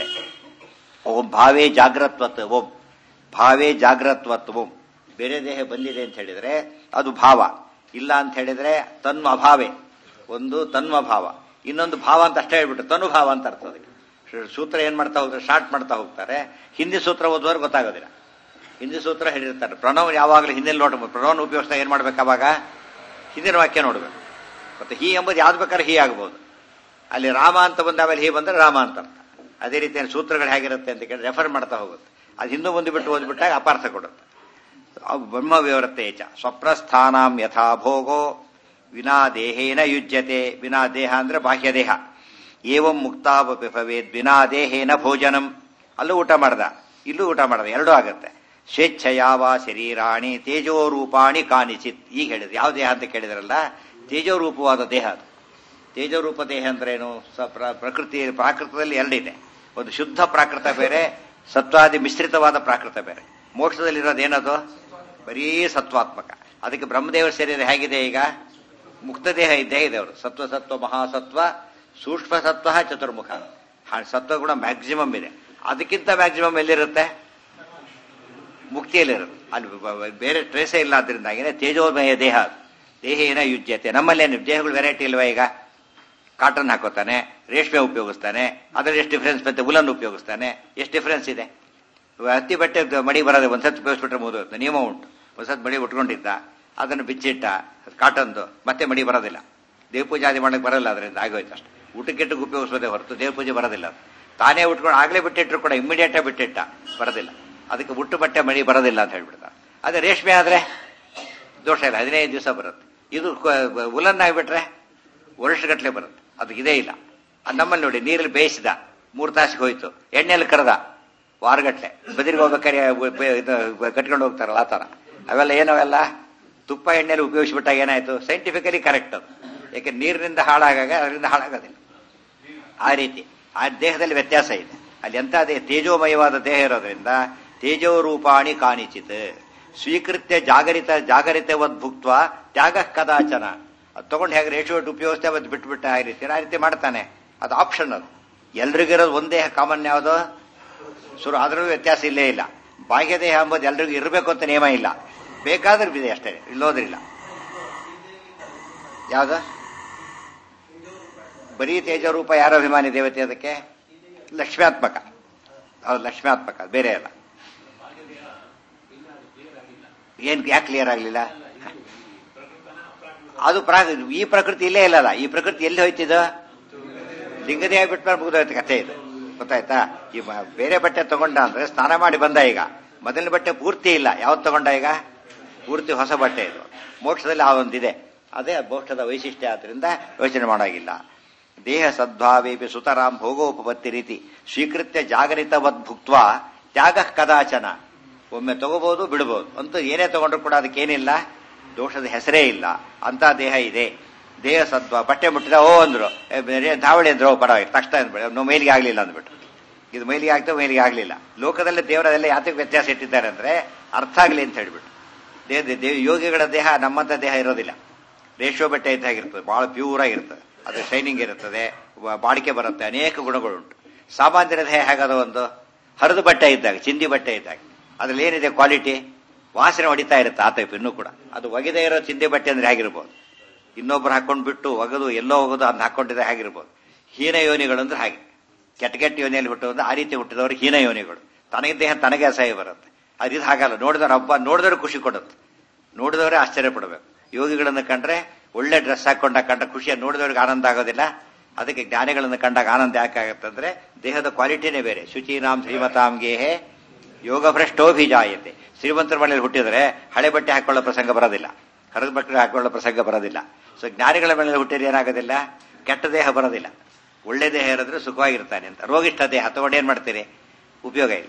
ಓಂ ಭಾವೇ ಜಾಗ್ರತ್ವತ್ ಓಂ ಭಾವೇ ಜಾಗ್ರತ್ವತ್ ಓಂ ಬೇರೆ ದೇಹ ಬಂದಿದೆ ಅಂತ ಹೇಳಿದ್ರೆ ಅದು ಭಾವ ಇಲ್ಲ ಅಂತ ಹೇಳಿದ್ರೆ ತನ್ಮ ಅಭಾವೇ ಒಂದು ತನ್ಮ ಭಾವ ಇನ್ನೊಂದು ಭಾವ ಅಂತ ಅಷ್ಟೇ ಹೇಳ್ಬಿಟ್ಟು ತನು ಭಾವ ಅಂತ ಅರ್ಥ ಅದಕ್ಕೆ ಶ- ಸೂತ್ರ ಏನ್ ಮಾಡ್ತಾ ಹೋಗ್ತಾರೆ ಶಾರ್ಟ್ ಮಾಡ್ತಾ ಹೋಗ್ತಾರೆ ಹಿಂದಿ ಸೂತ್ರ ಓದುವವ್ರು ಗೊತ್ತಾಗೋದಿಲ್ಲ ಹಿಂದಿ ಸೂತ್ರ ಹೇಳಿರ್ತಾರೆ ಪ್ರಣವ್ ಯಾವಾಗಲೂ ಹಿಂದಿನ ನೋಡ್ಬೇಕು ಪ್ರಣವನ ಉಪಯೋಗಿಸ್ತಾ ಏನ್ ಮಾಡ್ಬೇಕು ಅವಾಗ ಹಿಂದಿನ ವಾಕ್ಯ ನೋಡ್ಬೇಕು ಮತ್ತೆ ಹೀ ಎಂಬುದು ಯಾವ್ದು ಬೇಕಾದ್ರೆ ಹೀ ಆಗ್ಬೋದು ಅಲ್ಲಿ ರಾಮ ಅಂತ ಬಂದ ಆಮೇಲೆ ಹೀ ಬಂದ್ರೆ ರಾಮ ಅಂತ ಅರ್ಥ ಅದೇ ರೀತಿ ಸೂತ್ರಗಳು ಹೇಗಿರುತ್ತೆ ಅಂತ ಕೇಳಿ ರೆಫರ್ ಮಾಡ್ತಾ ಹೋಗುತ್ತೆ ಅದು ಹಿಂದೂ ಮುಂದೆ ಬಿಟ್ಟು ಓದ್ಬಿಟ್ಟಾಗ ಅಪಾರ್ಥ ಕೊಡುತ್ತೆ ಅವು ಬ್ರಹ್ಮ ವಿವರತೆ ಚ ಸ್ವಪ್ರಸ್ಥಾನಾಂ ಯಥಾ ಭೋಗೋ ವಿನಾ ದೇಹೇನ ಯುಜ್ಯತೆ ವಿನಾ ದೇಹ ಅಂದ್ರೆ ಬಾಹ್ಯ ದೇಹ ಏವಂ ಮುಕ್ತಾವಪಿ ಭವೇದ್ ವಿನಾ ದೇಹೇನ ಭೋಜನಂ ಅಲ್ಲೂ ಊಟ ಮಾಡ್ದ ಇಲ್ಲೂ ಊಟ ಮಾಡ್ದ ಎರಡೂ ಆಗತ್ತೆ ಸ್ವೇಚ್ಛಯಾವ ಶರೀರಾಣಿ ತೇಜೋರೂಪಾಣಿ ಕಾನಿಚಿತ್ ಈಗ ಹೇಳಿದ್ರು ಯಾವ ದೇಹ ಅಂತ ಕೇಳಿದ್ರಲ್ಲ ತೇಜೋರೂಪವಾದ ದೇಹ ಅದು ತೇಜೋರೂಪ ದೇಹ ಅಂದ್ರೇನು ಸ ಪ್ರ- ಪ್ರಕೃತಿ ಪ್ರಾಕೃತದಲ್ಲಿ ಎರಡಿದೆ ಒಂದು ಶುದ್ಧ ಪ್ರಾಕೃತ ಬೇರೆ ಸತ್ವಾದಿ ಮಿಶ್ರಿತವಾದ ಪ್ರಾಕೃತ ಬೇರೆ ಮೋಕ್ಷದಲ್ಲಿರೋದೇನದು ಬರೀ ಸತ್ವಾತ್ಮಕ ಅದಕ್ಕೆ ಬ್ರಹ್ಮದೇವರ ಶರೀರ ಹೇಗಿದೆ ಈಗ ಮುಕ್ತ ದೇಹ ಇದ್ದೇ ಇದೆ ಅವರು ಸತ್ವ ಸತ್ವ ಮಹಾಸತ್ವ ಸೂಕ್ಷ್ಮ ಸತ್ವ ಚತುರ್ಮುಖ ಹಾ, ಸತ್ವ ಗುಣ ಮ್ಯಾಕ್ಸಿಮಮ್ ಇದೆ ಅದಕ್ಕಿಂತ ಮ್ಯಾಕ್ಸಿಮಮ್ ಎಲ್ಲಿರುತ್ತೆ ಮುಕ್ತಿಯಲ್ಲಿರುತ್ತೆ ಅಲ್ಲಿ ಬ- ಬ- ಬೇರೆ ಟ್ರೇಸೇ ಇಲ್ಲ ಆದ್ರಿಂದಾಗಿನೇ ತೇಜೋಮಯ ದೇಹ ಅದು. ದೇಹೇನ ಯುಜ್ಯತೆ ನಮ್ಮಲ್ಲೇನು ದೇಹಗಳು ವೆರೈಟಿ ಇಲ್ವಾ ಈಗ ಕಾಟನ್ ಹಾಕೋತಾನೆ ರೇಷ್ಮೆ ಉಪಯೋಗಿಸ್ತಾನೆ ಅದ್ರಲ್ಲಿ ಎಷ್ಟು ಡಿಫ್ರೆನ್ಸ್ ಮತ್ತೆ ಉಲನ್ ಉಪಯೋಗಿಸ್ತಾನೆ ಎಷ್ಟು ಡಿಫ್ರೆನ್ಸ್ ಇದೆ ಹತ್ತಿ ಬಟ್ಟೆ ಮಡಿ ಬರೋದು ಒಂದ್ಸತ್ ಉಪಯೋಗಿಸ್ಬಿಟ್ರೆ ಮುಗಿದು ನಿಯಮ ಉಂಟು ಒಂದ್ಸತ್ ಮಡಿ ಉಟ್ಕೊಂಡಿದ್ದ ಅದನ್ನು ಬಿಚ್ಚಿಟ್ಟ ಕಾಟನ್ದು ಮತ್ತೆ ಮಡಿ ಬರೋದಿಲ್ಲ ದೇವ ಪೂಜಾದಿ ಮಾಡಕ್ಕೆ ಬರಲ್ಲ ಅದರಿಂದ ಆಗೋಯ್ತು ಅಷ್ಟೇ ಊಟಕ್ಕಿಟ್ಟಕ್ಕೆ ಉಪಯೋಗಿಸೋದೇ ಹೊರತು ದೇವ ಪೂಜೆ ಬರೋದಿಲ್ಲ ಅದು. ತಾನೇ ಉಟ್ಕೊಂಡು ಆಗ್ಲೇ ಬಿಟ್ಟಿಟ್ರು ಕೂಡ ಇಮಿಡಿಯೇಟ್ ಆಗಿ ಬಿಟ್ಟಿಟ್ಟ ಬರೋದಿಲ್ಲ ಅದಕ್ಕೆ ಉಟ್ಟು ಬಟ್ಟೆ ಮಡಿ ಬರೋದಿಲ್ಲ ಅಂತ ಹೇಳ್ಬಿಡ್ತಾರೆ ಅದೇ ರೇಷ್ಮೆ ಆದ್ರೆ ದೋಷ ಇಲ್ಲ ಹದಿನೈದು ದಿವಸ ಬರುತ್ತೆ ಇದು ಉಲನ್ ಆಗಿಬಿಟ್ರೆ ವರ್ಷಗಟ್ಟಲೆ ಬರುತ್ತೆ ಅದು ಇದೇ ಇಲ್ಲ ಅದ್ ನಮ್ಮಲ್ಲಿ ನೋಡಿ ನೀರಲ್ಲಿ ಬೇಯಿಸಿದ ಮೂರು ತಾಸಿಗೆ ಹೋಯ್ತು ಎಣ್ಣೆಯಲ್ಲಿ ಕರೆದ ವಾರಗಟ್ಲೆ ಬದಿರಿಗೆ ಹೋಗ್ಬೇಕಾರೆ ಇದು ಕಟ್ಕೊಂಡು ಹೋಗ್ತಾರಲ್ಲ ಆ ಥರ ಅವೆಲ್ಲ ಏನವೆಲ್ಲ ತುಪ್ಪ ಎಣ್ಣೆಲಿ ಉಪಯೋಗಿಸ್ಬಿಟ್ಟಾಗ ಏನಾಯ್ತು ಸೈಂಟಿಫಿಕಲಿ ಕರೆಕ್ಟ್ ಅದು ಯಾಕೆ ನೀರಿನಿಂದ ಹಾಳಾಗಾಗ ಅದರಿಂದ ಹಾಳಾಗೋದಿಲ್ಲ ಆ ರೀತಿ ಆ ದೇಹದಲ್ಲಿ ವ್ಯತ್ಯಾಸ ಇದೆ ಅಲ್ಲಿ ಎಂತ ದೇಹ ತೇಜೋಮಯವಾದ ದೇಹ ಇರೋದ್ರಿಂದ ತೇಜೋ ರೂಪಾಣಿ ಕಾಣಿಚಿತ್ ಸ್ವೀಕೃತ್ಯ ಜಾಗರಿತ ಜಾಗರಿತವದ್ ಭುಕ್ತ್ವ ತ್ಯಾಗ ಕದಾಚನ ಅದು ತಗೊಂಡು ಹೇಗೆ ರೇಷೋ ಉಪಯೋಗಿಸ್ತೇ ಅವತ್ತು ಬಿಟ್ಬಿಟ್ಟ ಆ ರೀತಿ ಆ ರೀತಿ ಮಾಡ್ತಾನೆ ಅದು ಆಪ್ಷನ್ ಅದು ಎಲ್ರಿಗಿರೋದು ಒಂದೇ ಕಾಮನ್ ಯಾವುದು ಶುರು ಅದರಲ್ಲೂ ವ್ಯತ್ಯಾಸ ಇಲ್ಲೇ ಇಲ್ಲ ಬಾಹ್ಯ ದೇಹ ಎಂಬುದು ಎಲ್ರಿಗೂ ಇರಬೇಕು ಅಂತ ನಿಯಮ ಇಲ್ಲ ಬೇಕಾದ್ರೆ ಇದೆ ಅಷ್ಟೇ ಇಲ್ಲೋದ್ರಿಲ್ಲ ಯಾವ್ದ ಬರೀ ತೇಜರೂಪ ಯಾರ ಅಭಿಮಾನಿ ದೇವತೆ ಅದಕ್ಕೆ ಲಕ್ಷ್ಮ್ಯಾತ್ಮಕ ಹೌದು ಲಕ್ಷ್ಮ್ಯಾತ್ಮಕ ಬೇರೆ ಅಲ್ಲ ಏನ್ ಯಾಕೆ ಕ್ಲಿಯರ್ ಆಗಲಿಲ್ಲ ಅದು ಪ್ರಾಗ ಈ ಪ್ರಕೃತಿ ಇಲ್ಲೇ ಇಲ್ಲಲ್ಲ ಈ ಪ್ರಕೃತಿ ಎಲ್ಲಿ ಹೋಯ್ತಿದ ಲಿಂಗದೇಹ ಬಿಟ್ಮೇಲೆ ಮುಗಿದೋಯ್ತು ಕಥೆ ಇದು ಗೊತ್ತಾಯ್ತಾ ಈ ಮ- ಬೇರೆ ಬಟ್ಟೆ ತಗೊಂಡ ಅಂದ್ರೆ ಸ್ನಾನ ಮಾಡಿ ಬಂದ ಈಗ ಮೊದಲನೇ ಬಟ್ಟೆ ಪೂರ್ತಿ ಇಲ್ಲ ಯಾವ್ದು ತಗೊಂಡ ಈಗ ಪೂರ್ತಿ ಹೊಸ ಬಟ್ಟೆ ಇದು ಮೋಕ್ಷದಲ್ಲಿ ಆ ಒಂದಿದೆ ಅದೇ ಮೋಕ್ಷದ ವೈಶಿಷ್ಟ್ಯ ಆದ್ರಿಂದ ಯೋಚನೆ ಮಾಡೋಗಿಲ್ಲ ದೇಹ ಸದ್ಭಾವೇಪಿ ಸುತರಾಂ ಭೋಗೋಪಪತ್ತಿ ರೀತಿ ಸ್ವೀಕೃತ್ಯ ಜಾಗರಿತವದ್ ಭುಕ್ತ್ವ ತ್ಯಾಗ ಕದಾಚನ ಒಮ್ಮೆ ತಗೋಬಹುದು ಬಿಡಬಹುದು ಅಂತೂ ಏನೇ ತಗೊಂಡ್ರು ಕೂಡ ಅದಕ್ಕೇನಿಲ್ಲ ದೋಷದ ಹೆಸರೇ ಇಲ್ಲ ಅಂತ ದೇಹ ಇದೆ ದೇಹ ಸದ್ವ ಬಟ್ಟೆ ಮುಟ್ಟಿದ ಓ ಅಂದ್ರು ಏ, ಬೇರೆ ಧಾವಳಿ ಅಂದ್ರು ಓ ಪರವಾಗಿಲ್ಲ ತಕ್ಷಣ ಅಂದ್ಬಿಟ್ಟು ನಾವು ಮೈಲಿಗೆ ಆಗ್ಲಿಲ್ಲ ಅಂದ್ಬಿಟ್ಟು ಇದು ಮೈಲಿಗೆ ಆಗ್ತದೆ ಮೈಲಿಗೆ ಆಗ್ಲಿಲ್ಲ ಲೋಕದಲ್ಲಿ ದೇವರದೆಲ್ಲ ಯಾತಕ್ಕೆ ವ್ಯತ್ಯಾಸ ಇಟ್ಟಿದ್ದಾರೆ ಅಂದ್ರೆ ಅರ್ಥ ಆಗ್ಲಿ ಅಂತ ಹೇಳ್ಬಿಟ್ಟು ದೇಹ ದೇವ ಯೋಗಿಗಳ ದೇಹ ನಮ್ಮಂತ ದೇಹ ಇರೋದಿಲ್ಲ ರೇಷೋ ಬಟ್ಟೆ ಇದ್ದಾಗಿರ್ತದೆ ಬಹಳ ಪ್ಯೂರ್ ಆಗಿರ್ತದೆ ಅದು ಶೈನಿಂಗ್ ಇರುತ್ತದೆ ವ- ಬಾಳಿಕೆ ಬರುತ್ತೆ ಅನೇಕ ಗುಣಗಳುಂಟು ಸಾಮಾನ್ಯರ ದೇಹ ಹೇಗದ ಒಂದು ಹರಿದು ಬಟ್ಟೆ ಇದ್ದಾಗ ಚಿಂದಿ ಬಟ್ಟೆ ಇದ್ದಾಗ ಅದ್ರಲ್ಲಿ ಏನಿದೆ ಕ್ವಾಲಿಟಿ ವಾಸನೆ ಹೊಡಿತಾ ಇರುತ್ತೆ ಆ ಟೈಪ್ ಇನ್ನೂ ಕೂಡ ಅದು ಒಗೆದೇ ಇರೋ ಚಿಂದಿ ಬಟ್ಟೆ ಅಂದ್ರೆ ಹೇಗಿರ್ಬೋದು ಇನ್ನೊಬ್ರು ಹಾಕೊಂಡ್ ಬಿಟ್ಟು ಒಗದು ಎಲ್ಲೋ ಹೋಗೋದು ಅದನ್ನ ಹಾಕೊಂಡಿದ್ರೆ ಹೇಗಿರ್ಬೋದು ಹೀನ ಯೋನಿಗಳು ಅಂದ್ರೆ ಹಾಗೆ ಕೆಟ್ಟ ಕೆಟ್ಟ ಯೋನಿಯಲ್ಲಿ ಹುಟ್ಟುವುದು ಆ ರೀತಿ ಹುಟ್ಟಿದವರು ಹೀನ ಯೋನಿಗಳು ತನಗೆ ದೇಹ ತನಗೆ ಅಸಹ್ಯ ಬರುತ್ತೆ ಅದು ಇದು ಹಾಗಲ್ಲ ನೋಡಿದವ್ರ ಹಬ್ಬ ನೋಡಿದವ್ರು ಖುಷಿ ಕೊಡುತ್ತೆ ನೋಡಿದವರೇ ಆಶ್ಚರ್ಯ ಪಡಬೇಕು ಯೋಗಿಗಳನ್ನು ಕಂಡ್ರೆ ಒಳ್ಳೆ ಡ್ರೆಸ್ ಹಾಕೊಂಡ ಕಂಡ್ರೆ ಖುಷಿಯ ನೋಡಿದವ್ರಿಗೆ ಆನಂದ ಆಗೋದಿಲ್ಲ ಅದಕ್ಕೆ ಜ್ಞಾನಿಗಳನ್ನು ಕಂಡಾಗ ಆನಂದ ಯಾಕಾಗತ್ತಂದ್ರೆ ದೇಹದ ಕ್ವಾಲಿಟಿನೇ ಬೇರೆ ಶುಚೀನಾಂ ಶ್ರೀಮತಾಂ ಗೇಹೆ ಯೋಗ ಭ್ರಷ್ಟೋಭಿಜಾಯತೆ ಶ್ರೀಮಂತರ ಮನೆಯಲ್ಲಿ ಹುಟ್ಟಿದರೆ ಹಳೆ ಬಟ್ಟೆ ಹಾಕೊಳ್ಳೋ ಪ್ರಸಂಗ ಬರೋದಿಲ್ಲ ಕರದ ಬಟ್ಟೆ ಹಾಕೊಳ್ಳೋ ಪ್ರಸಂಗ ಬರೋದಿಲ್ಲ ಸೊ ಜ್ಞಾನಿಗಳ ಮನೆಯಲ್ಲಿ ಹುಟ್ಟಿದ್ರೆ ಏನಾಗೋದಿಲ್ಲ ಕೆಟ್ಟ ದೇಹ ಬರೋದಿಲ್ಲ ಒಳ್ಳೆ ದೇಹ ಇರಿದ್ರೆ ಸುಖವಾಗಿರ್ತಾನೆ ಅಂತ ರೋಗಿಷ್ಠ ದೇಹ ತಗೊಂಡು ಏನ್ ಮಾಡ್ತೀರಿ ಉಪಯೋಗ ಇಲ್ಲ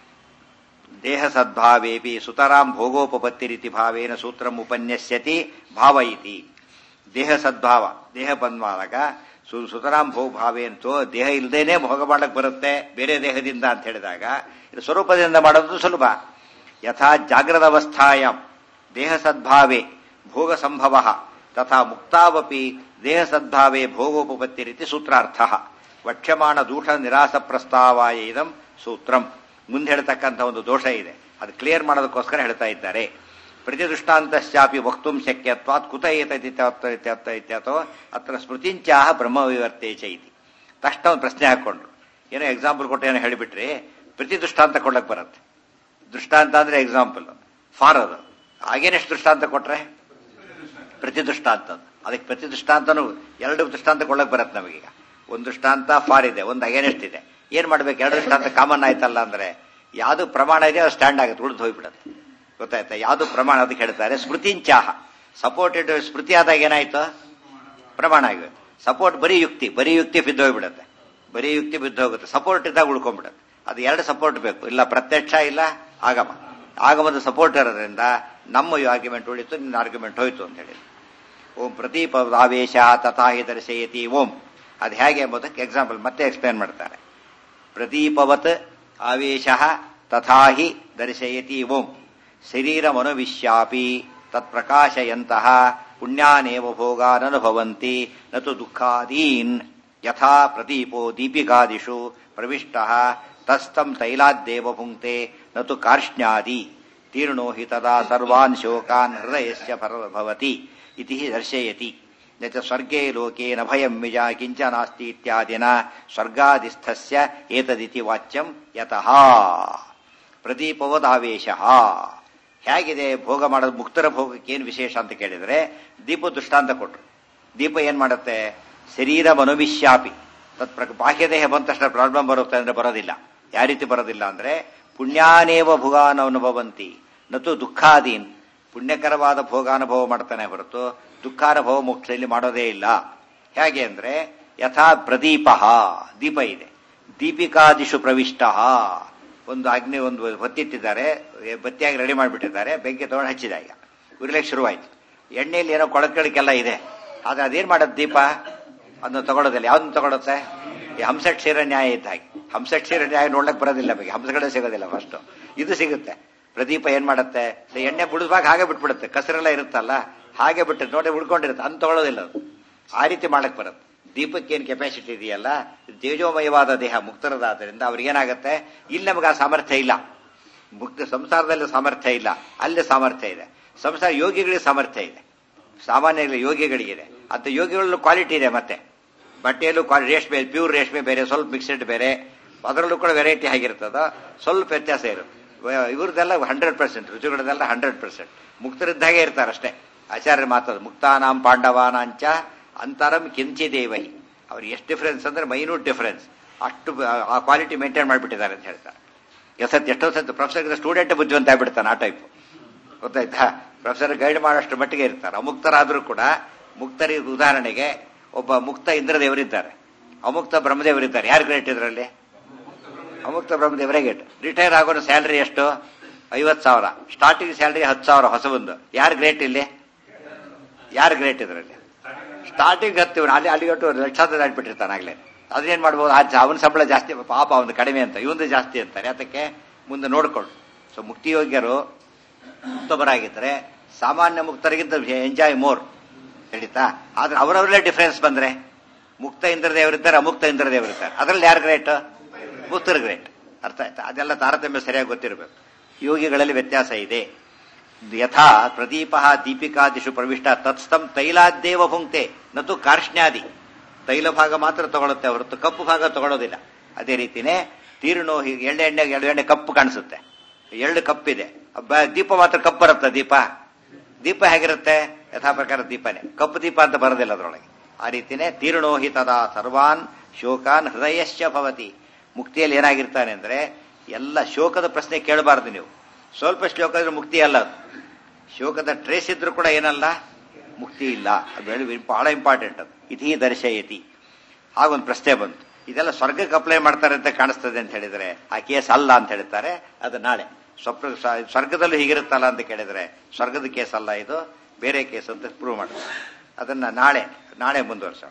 ದೇಹ ಸದ್ಭಾವೇಪಿ ಸುತರಾಂ ಭೋಗೋಪಪತ್ತಿ ರೀತಿ ಭಾವೇನ ಸೂತ್ರಂ ಉಪನ್ಯಸ್ಯತಿ ಭಾವ ಇತಿ ದೇಹ ಸದ್ಭಾವ ದೇಹ ಬಂದ್ಮಾದಾಗ ಸು ಸುತರಾಂ ಭೋಗ ಭಾವೇಂತೋ ದೇಹ ಇಲ್ಲದೇನೆ ಭೋಗ ಮಾಡಕ್ ಬರುತ್ತೆ ಬೇರೆ ದೇಹದಿಂದ ಅಂತ ಹೇಳಿದಾಗ ಇದು ಸ್ವರೂಪದಿಂದ ಮಾಡೋದು ಸುಲಭ ಯಥಾ ಜಾಗ್ರದ ಅವಸ್ಥಾಯಾಂ ದೇಹ ಸದ್ಭಾವೇ ಭೋಗ ಸಂಭವ ತಥಾ ಮುಕ್ತಾವಪಿ ದೇಹ ಸದ್ಭಾವೇ ಭೋಗೋಪಪತ್ತಿ ರೀತಿ ಸೂತ್ರಾರ್ಥ ವಕ್ಷ್ಯಮಾಣ ದೂಷ ನಿರಾಸ ಪ್ರಸ್ತಾವಾಯ ಇದಂ ಸೂತ್ರಂ ಮುಂದೆ ಹೇಳ್ತಕ್ಕಂಥ ಒಂದು ದೋಷ ಇದೆ ಅದು ಕ್ಲಿಯರ್ ಮಾಡೋದಕ್ಕೋಸ್ಕರ ಹೇಳ್ತಾ ಇದ್ದಾರೆ ಪ್ರತಿದೃಷ್ಟಾಂತಶ್ಚಾಪಿ ವಕ್ತುಂ ಶಕ್ಯತ್ವಾತ್ ಕುತ ಏತೈತಿ ಇತ್ಯರ್ಥೋ ಅತ್ರ ಸ್ಮೃತಿಂಚಾಹ ಬ್ರಹ್ಮ ವಿವರ್ತೆ ಚ ಇತಿ ತಕ್ಷಣ ಒಂದು ಪ್ರಶ್ನೆ ಹಾಕೊಂಡ್ರು ಏನೋ ಎಕ್ಸಾಂಪಲ್ ಕೊಟ್ಟು ಏನೋ ಹೇಳಿಬಿಟ್ರಿ ಪ್ರತಿ ದೃಷ್ಟಾಂತ ಕೊಡ್ಲಕ್ ಬರುತ್ತೆ ದೃಷ್ಟಾಂತ ಅಂದ್ರೆ ಎಕ್ಸಾಂಪಲ್ ಫಾರ್ ಅದು ಆಗೇನೆಷ್ಟು ದೃಷ್ಟಾಂತ ಕೊಟ್ರೆ ಪ್ರತಿ ದೃಷ್ಟಾಂತ ಅದು. ಅದಕ್ಕೆ ಪ್ರತಿ ದೃಷ್ಟಾಂತನೂ ಎರಡು ದೃಷ್ಟಾಂತ ಕೊಡ್ಲಕ್ ಬರುತ್ತೆ ನಮಗೀಗ ಒಂದು ದೃಷ್ಟಾಂತ ಫಾರ್ ಇದೆ ಒಂದು ಅಗೇನೆಸ್ಟ್ ಇದೆ ಏನ್ ಮಾಡ್ಬೇಕು ಎರಡು ದೃಷ್ಟಾಂತ ಕಾಮನ್ ಆಯ್ತಲ್ಲ ಅಂದ್ರೆ ಯಾವ್ದು ಪ್ರಮಾಣ ಇದೆ ಅದು ಸ್ಟ್ಯಾಂಡ್ ಆಗುತ್ತೆ ಉಳಿದು ಹೋಗ್ಬಿಡುತ್ತೆ ಗೊತ್ತಾಯ್ತಾ ಯಾವ್ದು ಪ್ರಮಾಣ ಅದಕ್ಕೆ ಹೇಳ್ತಾರೆ ಸ್ಮೃತಿಂಚಾಹ ಸಪೋರ್ಟೆಡ್ ಸ್ಮೃತಿ ಆದಾಗ ಏನಾಯ್ತು ಪ್ರಮಾಣ ಆಗಿದೆ ಸಪೋರ್ಟ್ ಬರೀ ಯುಕ್ತಿ ಬರೀ ಯುಕ್ತಿ ಬಿದ್ದೋಗ್ಬಿಡುತ್ತೆ ಬರೀ ಯುಕ್ತಿ ಬಿದ್ದೋಗುತ್ತೆ ಸಪೋರ್ಟ್ ಇದ್ದಾಗ ಉಳ್ಕೊಂಡ್ಬಿಡುತ್ತೆ ಅದು ಎರಡು ಸಪೋರ್ಟ್ ಬೇಕು ಇಲ್ಲ ಪ್ರತ್ಯಕ್ಷ ಇಲ್ಲ ಆಗಮ ಆಗಮದ ಸಪೋರ್ಟ್ ಇರೋದ್ರಿಂದ ನಮ್ಮ ಆರ್ಗ್ಯುಮೆಂಟ್ ಉಳಿತು ನಿನ್ನ ಆರ್ಗ್ಯುಮೆಂಟ್ ಹೋಯ್ತು ಅಂತ ಹೇಳಿ ಓಂ ಪ್ರತೀಪ ಆವೇಶ ತಥಾ ಹಿ ದರ್ಶಯತಿ ಓಂ ಅದು ಹೇಗೆ ಎಂಬುದಕ್ಕೆ ಎಕ್ಸಾಂಪಲ್ ಮತ್ತೆ ಎಕ್ಸ್ಪ್ಲೇನ್ ಮಾಡ್ತಾರೆ ಪ್ರದೀಪವತ್ ಆವೇಶ ತಥಾ ಹಿ ದರ್ಶಯತಿ ಓಂ ಶರೀರಮನುವಿಶ್ಯಾಪಿ ತತ್ಪ್ರಕಾಶಯಂತಹ ಪುಣ್ಯಾನೇವ ಭೋಗಾನನುಭವಂತಿ ನತು ದುಃಖಾದೀನ್ ಯಥಾ ಪ್ರದೀಪೋ ದೀಪಿಕಾದಿಷು ಪ್ರವಿಷ್ಟ ತಸ್ತಂ ತೈಲಾದ್ದೇವ ಭುಂಕ್ತೆ ನತು ಕಾರ್ಷ್ಣ್ಯಾದಿ ತೀರ್ಣೋ ಹಿ ತದಾ ಸರ್ವಾನ್ ಶೋಕಾನ್ ಹೃದಯಸ್ಯ ಪರ- ಭವತಿ ಇತಿ ದರ್ಶಯತಿ ನ ಚ ಸ್ವರ್ಗೇ ಲೋಕೆ ನ ಭಯಂ ವಿಜ ಕಿಂಚ ನಾಸ್ತಿ ಇತ್ಯಾದಿನ ಸ್ವರ್ಗಾದಿಸ್ಥಸ್ಯ ಏತದಿತಿ ವಾಚ್ಯಂ ಯತಃ ಪ್ರದೀಪವದಾವೇಶ ಹೇಗಿದೆ ಭೋಗ ಮಾಡೋದು ಮುಕ್ತರ ಭೋಗಕ್ಕೆ ಏನು ವಿಶೇಷ ಅಂತ ಕೇಳಿದ್ರೆ ದೀಪ ದೃಷ್ಟಾಂತ ಕೊಟ್ರು ದೀಪ ಏನ್ ಮಾಡುತ್ತೆ ಶರೀರ ಮನುವಿಶ್ಯಾಪಿ ತತ್ ಪ್ರ ಬಾಹ್ಯದೇಹ ಬಂದ ತಕ್ಷಣ ಪ್ರಾಬ್ಲಮ್ ಬರುತ್ತೆ ಅಂದ್ರೆ ಬರೋದಿಲ್ಲ ಯಾವ ರೀತಿ ಬರೋದಿಲ್ಲ ಅಂದ್ರೆ ಪುಣ್ಯಾನೇವ ಭೋಗಾನವನುಭವಂತಿ ನತು ದುಃಖಾದೀನ್ ಪುಣ್ಯಕರವಾದ ಭೋಗಾನುಭವ ಮಾಡ್ತಾನೆ ಹೊರತು ದುಃಖಾನುಭವ ಮೋಕ್ಷದಲ್ಲಿ ಮಾಡೋದೇ ಇಲ್ಲ ಹೇಗೆ ಅಂದ್ರೆ ಯಥಾ ಪ್ರದೀಪ ದೀಪ ಇದೆ ದೀಪಿಕಾದಿಶು ಪ್ರವಿಷ್ಟ ಒಂದು ಅಗ್ನಿ ಒಂದು ಹೊತ್ತಿಟ್ಟಿದ್ದಾರೆ ಬತ್ತಿಯಾಗಿ ರೆಡಿ ಮಾಡಿಬಿಟ್ಟಿದ್ದಾರೆ ಬೆಂಕಿ ತಗೊಂಡು ಹಚ್ಚಿದ ಈಗ ಉರಿಲಿಕ್ಕೆ ಶುರುವಾಯ್ತು ಎಣ್ಣೆಯಲ್ಲಿ ಏನೋ ಕೊಳಕಳಿಕೆಲ್ಲ ಇದೆ ಆದ್ರೆ ಅದೇನ್ ಮಾಡೋದು ದೀಪ ಅದನ್ನ ತಗೊಳ್ಳೋದಿಲ್ಲ ಯಾವ್ದನ್ನ ತಗೊಳುತ್ತೆ ಈ ಹಂಸಕ್ಷೀರ ನ್ಯಾಯ ಇದ್ದ ಹಾಗೆ ಹಂಸಕ್ಷೀರ ನ್ಯಾಯ ನೋಡ್ಲಕ್ ಬರೋದಿಲ್ಲ ಬಗ್ಗೆ ಹಂಸಗಳೇ ಸಿಗೋದಿಲ್ಲ ಫಸ್ಟ್ ಇದು ಸಿಗುತ್ತೆ ಪ್ರದೀಪ ಏನ್ ಮಾಡುತ್ತೆ ಎಣ್ಣೆ ಬಿಡಿಸುವಾಗ ಹಾಗೆ ಬಿಟ್ಬಿಡುತ್ತೆ ಕಸರೆಲ್ಲ ಇರುತ್ತಲ್ಲ ಹಾಗೆ ಬಿಟ್ಟು ನೋಡಿ ಉಳ್ಕೊಂಡಿರುತ್ತೆ ಅಂತ ತಗೊಳ್ಳೋದಿಲ್ಲ ಅದು ಆ ರೀತಿ ಮಾಡಕ್ ಬರುತ್ತೆ ದೀಪಕ್ಕೆ ಏನ್ ಕೆಪಾಸಿಟಿ ಇದೆಯಲ್ಲ ತೇಜೋಮಯವಾದ ದೇಹ ಮುಕ್ತರದಾದ್ರಿಂದ ಅವ್ರಿಗೇನಾಗತ್ತೆ ಇಲ್ಲಿ ನಮಗೆ ಆ ಸಾಮರ್ಥ್ಯ ಇಲ್ಲ ಮುಕ್ತ ಸಂಸಾರದಲ್ಲಿ ಸಾಮರ್ಥ್ಯ ಇಲ್ಲ ಅಲ್ಲಿ ಸಾಮರ್ಥ್ಯ ಇದೆ ಸಂಸಾರ ಯೋಗಿಗಳಿಗೆ ಸಾಮರ್ಥ್ಯ ಇದೆ ಸಾಮಾನ್ಯ ಯೋಗಿಗಳಿಗಿದೆ ಅಂತ ಯೋಗಿಗಳಲ್ಲೂ ಕ್ವಾಲಿಟಿ ಇದೆ ಮತ್ತೆ ಬಟ್ಟೆಯಲ್ಲೂ ಕ್ವಾಲಿ ರೇಷ್ಮೆ ಪ್ಯೂರ್ ರೇಷ್ಮೆ ಬೇರೆ ಸ್ವಲ್ಪ ಮಿಕ್ಸೆಡ್ ಬೇರೆ ಅದರಲ್ಲೂ ಕೂಡ ವೆರೈಟಿ ಆಗಿರ್ತದ ಸ್ವಲ್ಪ ವ್ಯತ್ಯಾಸ ಇರುತ್ತೆ ಇವ್ರದ್ದೆಲ್ಲ ಹಂಡ್ರೆಡ್ ಪರ್ಸೆಂಟ್ ರುಚಿಗಳದೆಲ್ಲ ಹಂಡ್ರೆಡ್ ಪರ್ಸೆಂಟ್ ಮುಕ್ತರಿದ್ದಾಗೆ ಇರ್ತಾರೆ ಅಷ್ಟೇ ಆಚಾರ್ಯ ಮಾತದು ಮುಕ್ತಾನಾಂ ಪಾಂಡವಾನಾಂಚ ಅಂತರಂ ಕಿಂಚಿದೇವೈ ಅವ್ರು ಎಷ್ಟು ಡಿಫರೆನ್ಸ್ ಅಂದ್ರೆ ಮೈನ್ಯೂಟ್ ಡಿಫರೆನ್ಸ್ ಅಷ್ಟು ಆ ಕ್ವಾಲಿಟಿ ಮೇಂಟೈನ್ ಮಾಡಿಬಿಟ್ಟಿದ್ದಾರೆ ಅಂತ ಹೇಳ್ತಾರೆ ಎಷ್ಟೊತ್ತು ಎಷ್ಟೋ ಸತ್ತು ಪ್ರೊಫೆಸರ್ ಸ್ಟೂಡೆಂಟ್ ಬುದ್ಧಿವಂತ ಆಗ್ಬಿಡ್ತಾನೆ ಆ ಟೈಪ್ ಗೊತ್ತಾಯ್ತಾ ಪ್ರೊಫೆಸರ್ ಗೈಡ್ ಮಾಡೋಷ್ಟು ಮಟ್ಟಿಗೆ ಇರ್ತಾರೆ ಅಮುಕ್ತರಾದ್ರೂ ಕೂಡ ಮುಕ್ತರಿ ಉದಾಹರಣೆಗೆ ಒಬ್ಬ ಮುಕ್ತ ಇಂದ್ರದೇವರಿದ್ದಾರೆ ಅಮುಕ್ತ ಬ್ರಹ್ಮದೇವರಿದ್ದಾರೆ ಯಾರು ಗ್ರೇಟ್ ಇದರಲ್ಲಿ ಅಮುಕ್ತ ಬ್ರಹ್ಮದೇವರೇ ಗೇಟ್ ರಿಟೈರ್ ಆಗೋನ ಸ್ಯಾಲರಿ ಎಷ್ಟು ಐವತ್ ಸಾವಿರ ಸ್ಟಾರ್ಟಿಂಗ್ ಸ್ಯಾಲರಿ ಹತ್ತು ಸಾವಿರ ಹೊಸಬಂದು ಯಾರು ಗ್ರೇಟ್ ಇಲ್ಲಿ ಯಾರು ಗ್ರೇಟ್ ಇದರಲ್ಲಿ ಸ್ಟಾರ್ಟಿಂಗ್ ಹತ್ತು ಅಲ್ಲಿ ಅಲ್ಲಿಗಟ್ಟು ಲಕ್ಷಾಂತರ ದಾಟ್ಬಿಟ್ಟಿರ್ತಾನೆ ಆಗ್ಲೇ ಅದೇನ್ ಮಾಡ್ಬೋದು ಅವನ ಸಂಬಳ ಜಾಸ್ತಿ ಪಾಪ ಅವನು ಕಡಿಮೆ ಅಂತ ಇವಂದು ಜಾಸ್ತಿ ಅಂತಾರೆ ಅದಕ್ಕೆ ಮುಂದೆ ನೋಡ್ಕೊಂಡು ಸೊ ಮುಕ್ತಿಯೋಗ್ಯರು ಮುಕ್ತಬರಾಗಿದ್ರೆ ಸಾಮಾನ್ಯ ಮುಕ್ತರಿಗಿಂತ ಎಂಜಾಯ್ ಮೋರ್ ಹೇಳಿತಾ ಆದ್ರೆ ಅವರವರಲ್ಲೇ ಡಿಫರೆನ್ಸ್ ಬಂದ್ರೆ ಮುಕ್ತ ಇಂದ್ರದೇವರಿದ್ದಾರೆ ಅಮುಕ್ತ ಇಂದ್ರದೇವರಿದ್ದಾರೆ ಅದರಲ್ಲಿ ಯಾರು ಗ್ರೇಟ್ ಮುಕ್ತರು ಗ್ರೇಟ್ ಅರ್ಥ ಆಯ್ತಾ ಅದೆಲ್ಲ ತಾರತಮ್ಯ ಸರಿಯಾಗಿ ಗೊತ್ತಿರಬೇಕು ಯೋಗಿಗಳಲ್ಲಿ ವ್ಯತ್ಯಾಸ ಇದೆ ಯಥಾ ಪ್ರದೀಪ ದೀಪಿಕಾದಿಶು ಪ್ರವಿಷ್ಟ ತತ್ಸ್ತಂ ತೈಲಾದ್ದೇವ ಭುಂಕ್ತೆ ನತು ಕಾರ್ಷ್ಣ್ಯಾದಿ ತೈಲ ಭಾಗ ಮಾತ್ರ ತಗೊಳುತ್ತೆ ಹೊರತು ಕಪ್ಪು ಭಾಗ ತಗೊಳ್ಳೋದಿಲ್ಲ ಅದೇ ರೀತಿನೇ ತೀರ್ಣು ಹೀಗೆ ಎಳ್ಳೆ ಎಣ್ಣೆ ಎಳ್ಳು ಎಣ್ಣೆ ಕಪ್ಪು ಕಾಣಿಸುತ್ತೆ ಎಳ್ಳು ಕಪ್ಪಿದೆ ದೀಪ ಮಾತ್ರ ಕಪ್ಪು ಬರುತ್ತೆ ದೀಪ ದೀಪ ಹೇಗಿರುತ್ತೆ ಯಥಾ ಪ್ರಕಾರ ದೀಪನೇ ಕಪ್ಪು ದೀಪ ಅಂತ ಬರೋದಿಲ್ಲ ಅದರೊಳಗೆ ಆ ರೀತಿನೇ ತೀರ್ಣೋಹಿ ತದಾ ಸರ್ವಾನ್ ಶೋಕಾನ್ ಹೃದಯಶ್ಚ ಭವತಿ ಮುಕ್ತಿಯಲ್ಲಿ ಏನಾಗಿರ್ತಾನೆ ಅಂದ್ರೆ ಎಲ್ಲ ಶೋಕದ ಪ್ರಶ್ನೆ ಕೇಳಬಾರ್ದು ನೀವು ಸ್ವಲ್ಪ ಶ್ಲೋಕ ಇದ್ರೆ ಮುಕ್ತಿ ಅಲ್ಲ ಅದು ಶೋಕದ ಟ್ರೇಸ್ ಇದ್ರೂ ಕೂಡ ಏನಲ್ಲ ಮುಕ್ತಿ ಇಲ್ಲ ಅದು ಬಹಳ ಇಂಪಾರ್ಟೆಂಟ್ ಅದು ಇತಿ ದರ್ಶಯತಿ ಹಾಗೊಂದು ಪ್ರಶ್ನೆ ಬಂತು ಇದೆಲ್ಲ ಸ್ವರ್ಗಕ್ಕೆ ಅಪ್ಲೈ ಮಾಡ್ತಾರೆ ಅಂತ ಕಾಣಿಸ್ತದೆ ಅಂತ ಹೇಳಿದ್ರೆ ಆ ಕೇಸ್ ಅಲ್ಲ ಅಂತ ಹೇಳ್ತಾರೆ ಅದು ನಾಳೆ ಸ್ವಪ್ನ ಸ್ವರ್ಗದಲ್ಲೂ ಹೀಗಿರುತ್ತಲ್ಲ ಅಂತ ಕೇಳಿದ್ರೆ ಸ್ವರ್ಗದ ಕೇಸ್ ಅಲ್ಲ ಇದು ಬೇರೆ ಕೇಸ್ ಅಂತ ಪ್ರೂವ್ ಮಾಡ್ತಾರೆ ಅದನ್ನ ನಾಳೆ ನಾಳೆ ಮುಂದುವರ್ಸೋಣ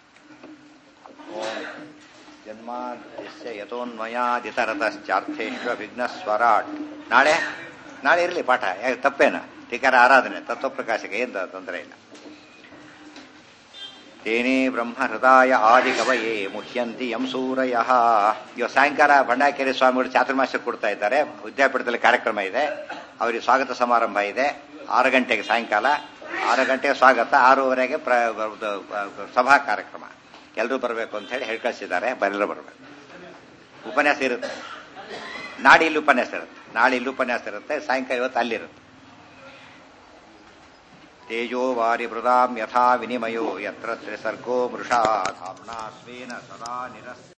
ಜನ್ಮಾದ್ಯಸ್ಯ ಯಥೋನ್ಮಯಾದಿತರತಶ್ಚಾರ್ಥೇಶ್ವ ವಿಘ್ನ ಸ್ವರಾಟ್ ನಾಳೆ ನಾಳೆ ಇರಲಿ ಪಾಠ ಯಾಕೆ ತಪ್ಪೇನ ಟೀಕಾರ ಆರಾಧನೆ ತತ್ವಪ್ರಕಾಶಕ್ಕೆ ಏನು ತೊಂದರೆ ಇಲ್ಲ ತೇನೇ ಬ್ರಹ್ಮ ಹೃದಯ ಆದಿ ಕವಯೇ ಮುಹ್ಯಂತಿ ಯಂ ಸೂರಯ ಇವಾಗ ಸಾಯಂಕಾಲ ಬಂಡಾಕೆರೆ ಸ್ವಾಮಿಗಳು ಚಾತುರ್ಮಾಸ ಕೊಡ್ತಾ ಇದ್ದಾರೆ ವಿದ್ಯಾಪೀಠದಲ್ಲಿ ಕಾರ್ಯಕ್ರಮ ಇದೆ ಅವರಿಗೆ ಸ್ವಾಗತ ಸಮಾರಂಭ ಇದೆ ಆರು ಗಂಟೆಗೆ ಸಾಯಂಕಾಲ ಆರು ಗಂಟೆಗೆ ಸ್ವಾಗತ ಆರೂವರೆಗೆ ಪ್ರ ಸಭಾ ಕಾರ್ಯಕ್ರಮ ಎಲ್ಲರೂ ಬರಬೇಕು ಅಂತ ಹೇಳಿ ಹೇಳಿ ಕಳಿಸಿದ್ದಾರೆ ಬರೆಲ್ಲರೂ ಬರಬೇಕು ಉಪನ್ಯಾಸ ಇರುತ್ತೆ ನಾಳೆ ಇಲ್ಲಿ ಉಪನ್ಯಾಸ ಇರುತ್ತೆ ನಾಳೆ ಇಲ್ಲಿ ಉಪನ್ಯಾಸ ಇರುತ್ತೆ ಸಾಯಂಕಾಲ ಇವತ್ತು ಅಲ್ಲಿರುತ್ತೆ ತೇಜೋ ವಾರಿ ಮೃದಾಂ ಯಥಾ ವಿನಿಮಯೋ ಯತ್ರ ತ್ರಿಸರ್ಗೋ ಮೃಷಾ ಧಾಮ್ನಾ ಸ್ವೇನ ಸದಾ ನಿರಸ್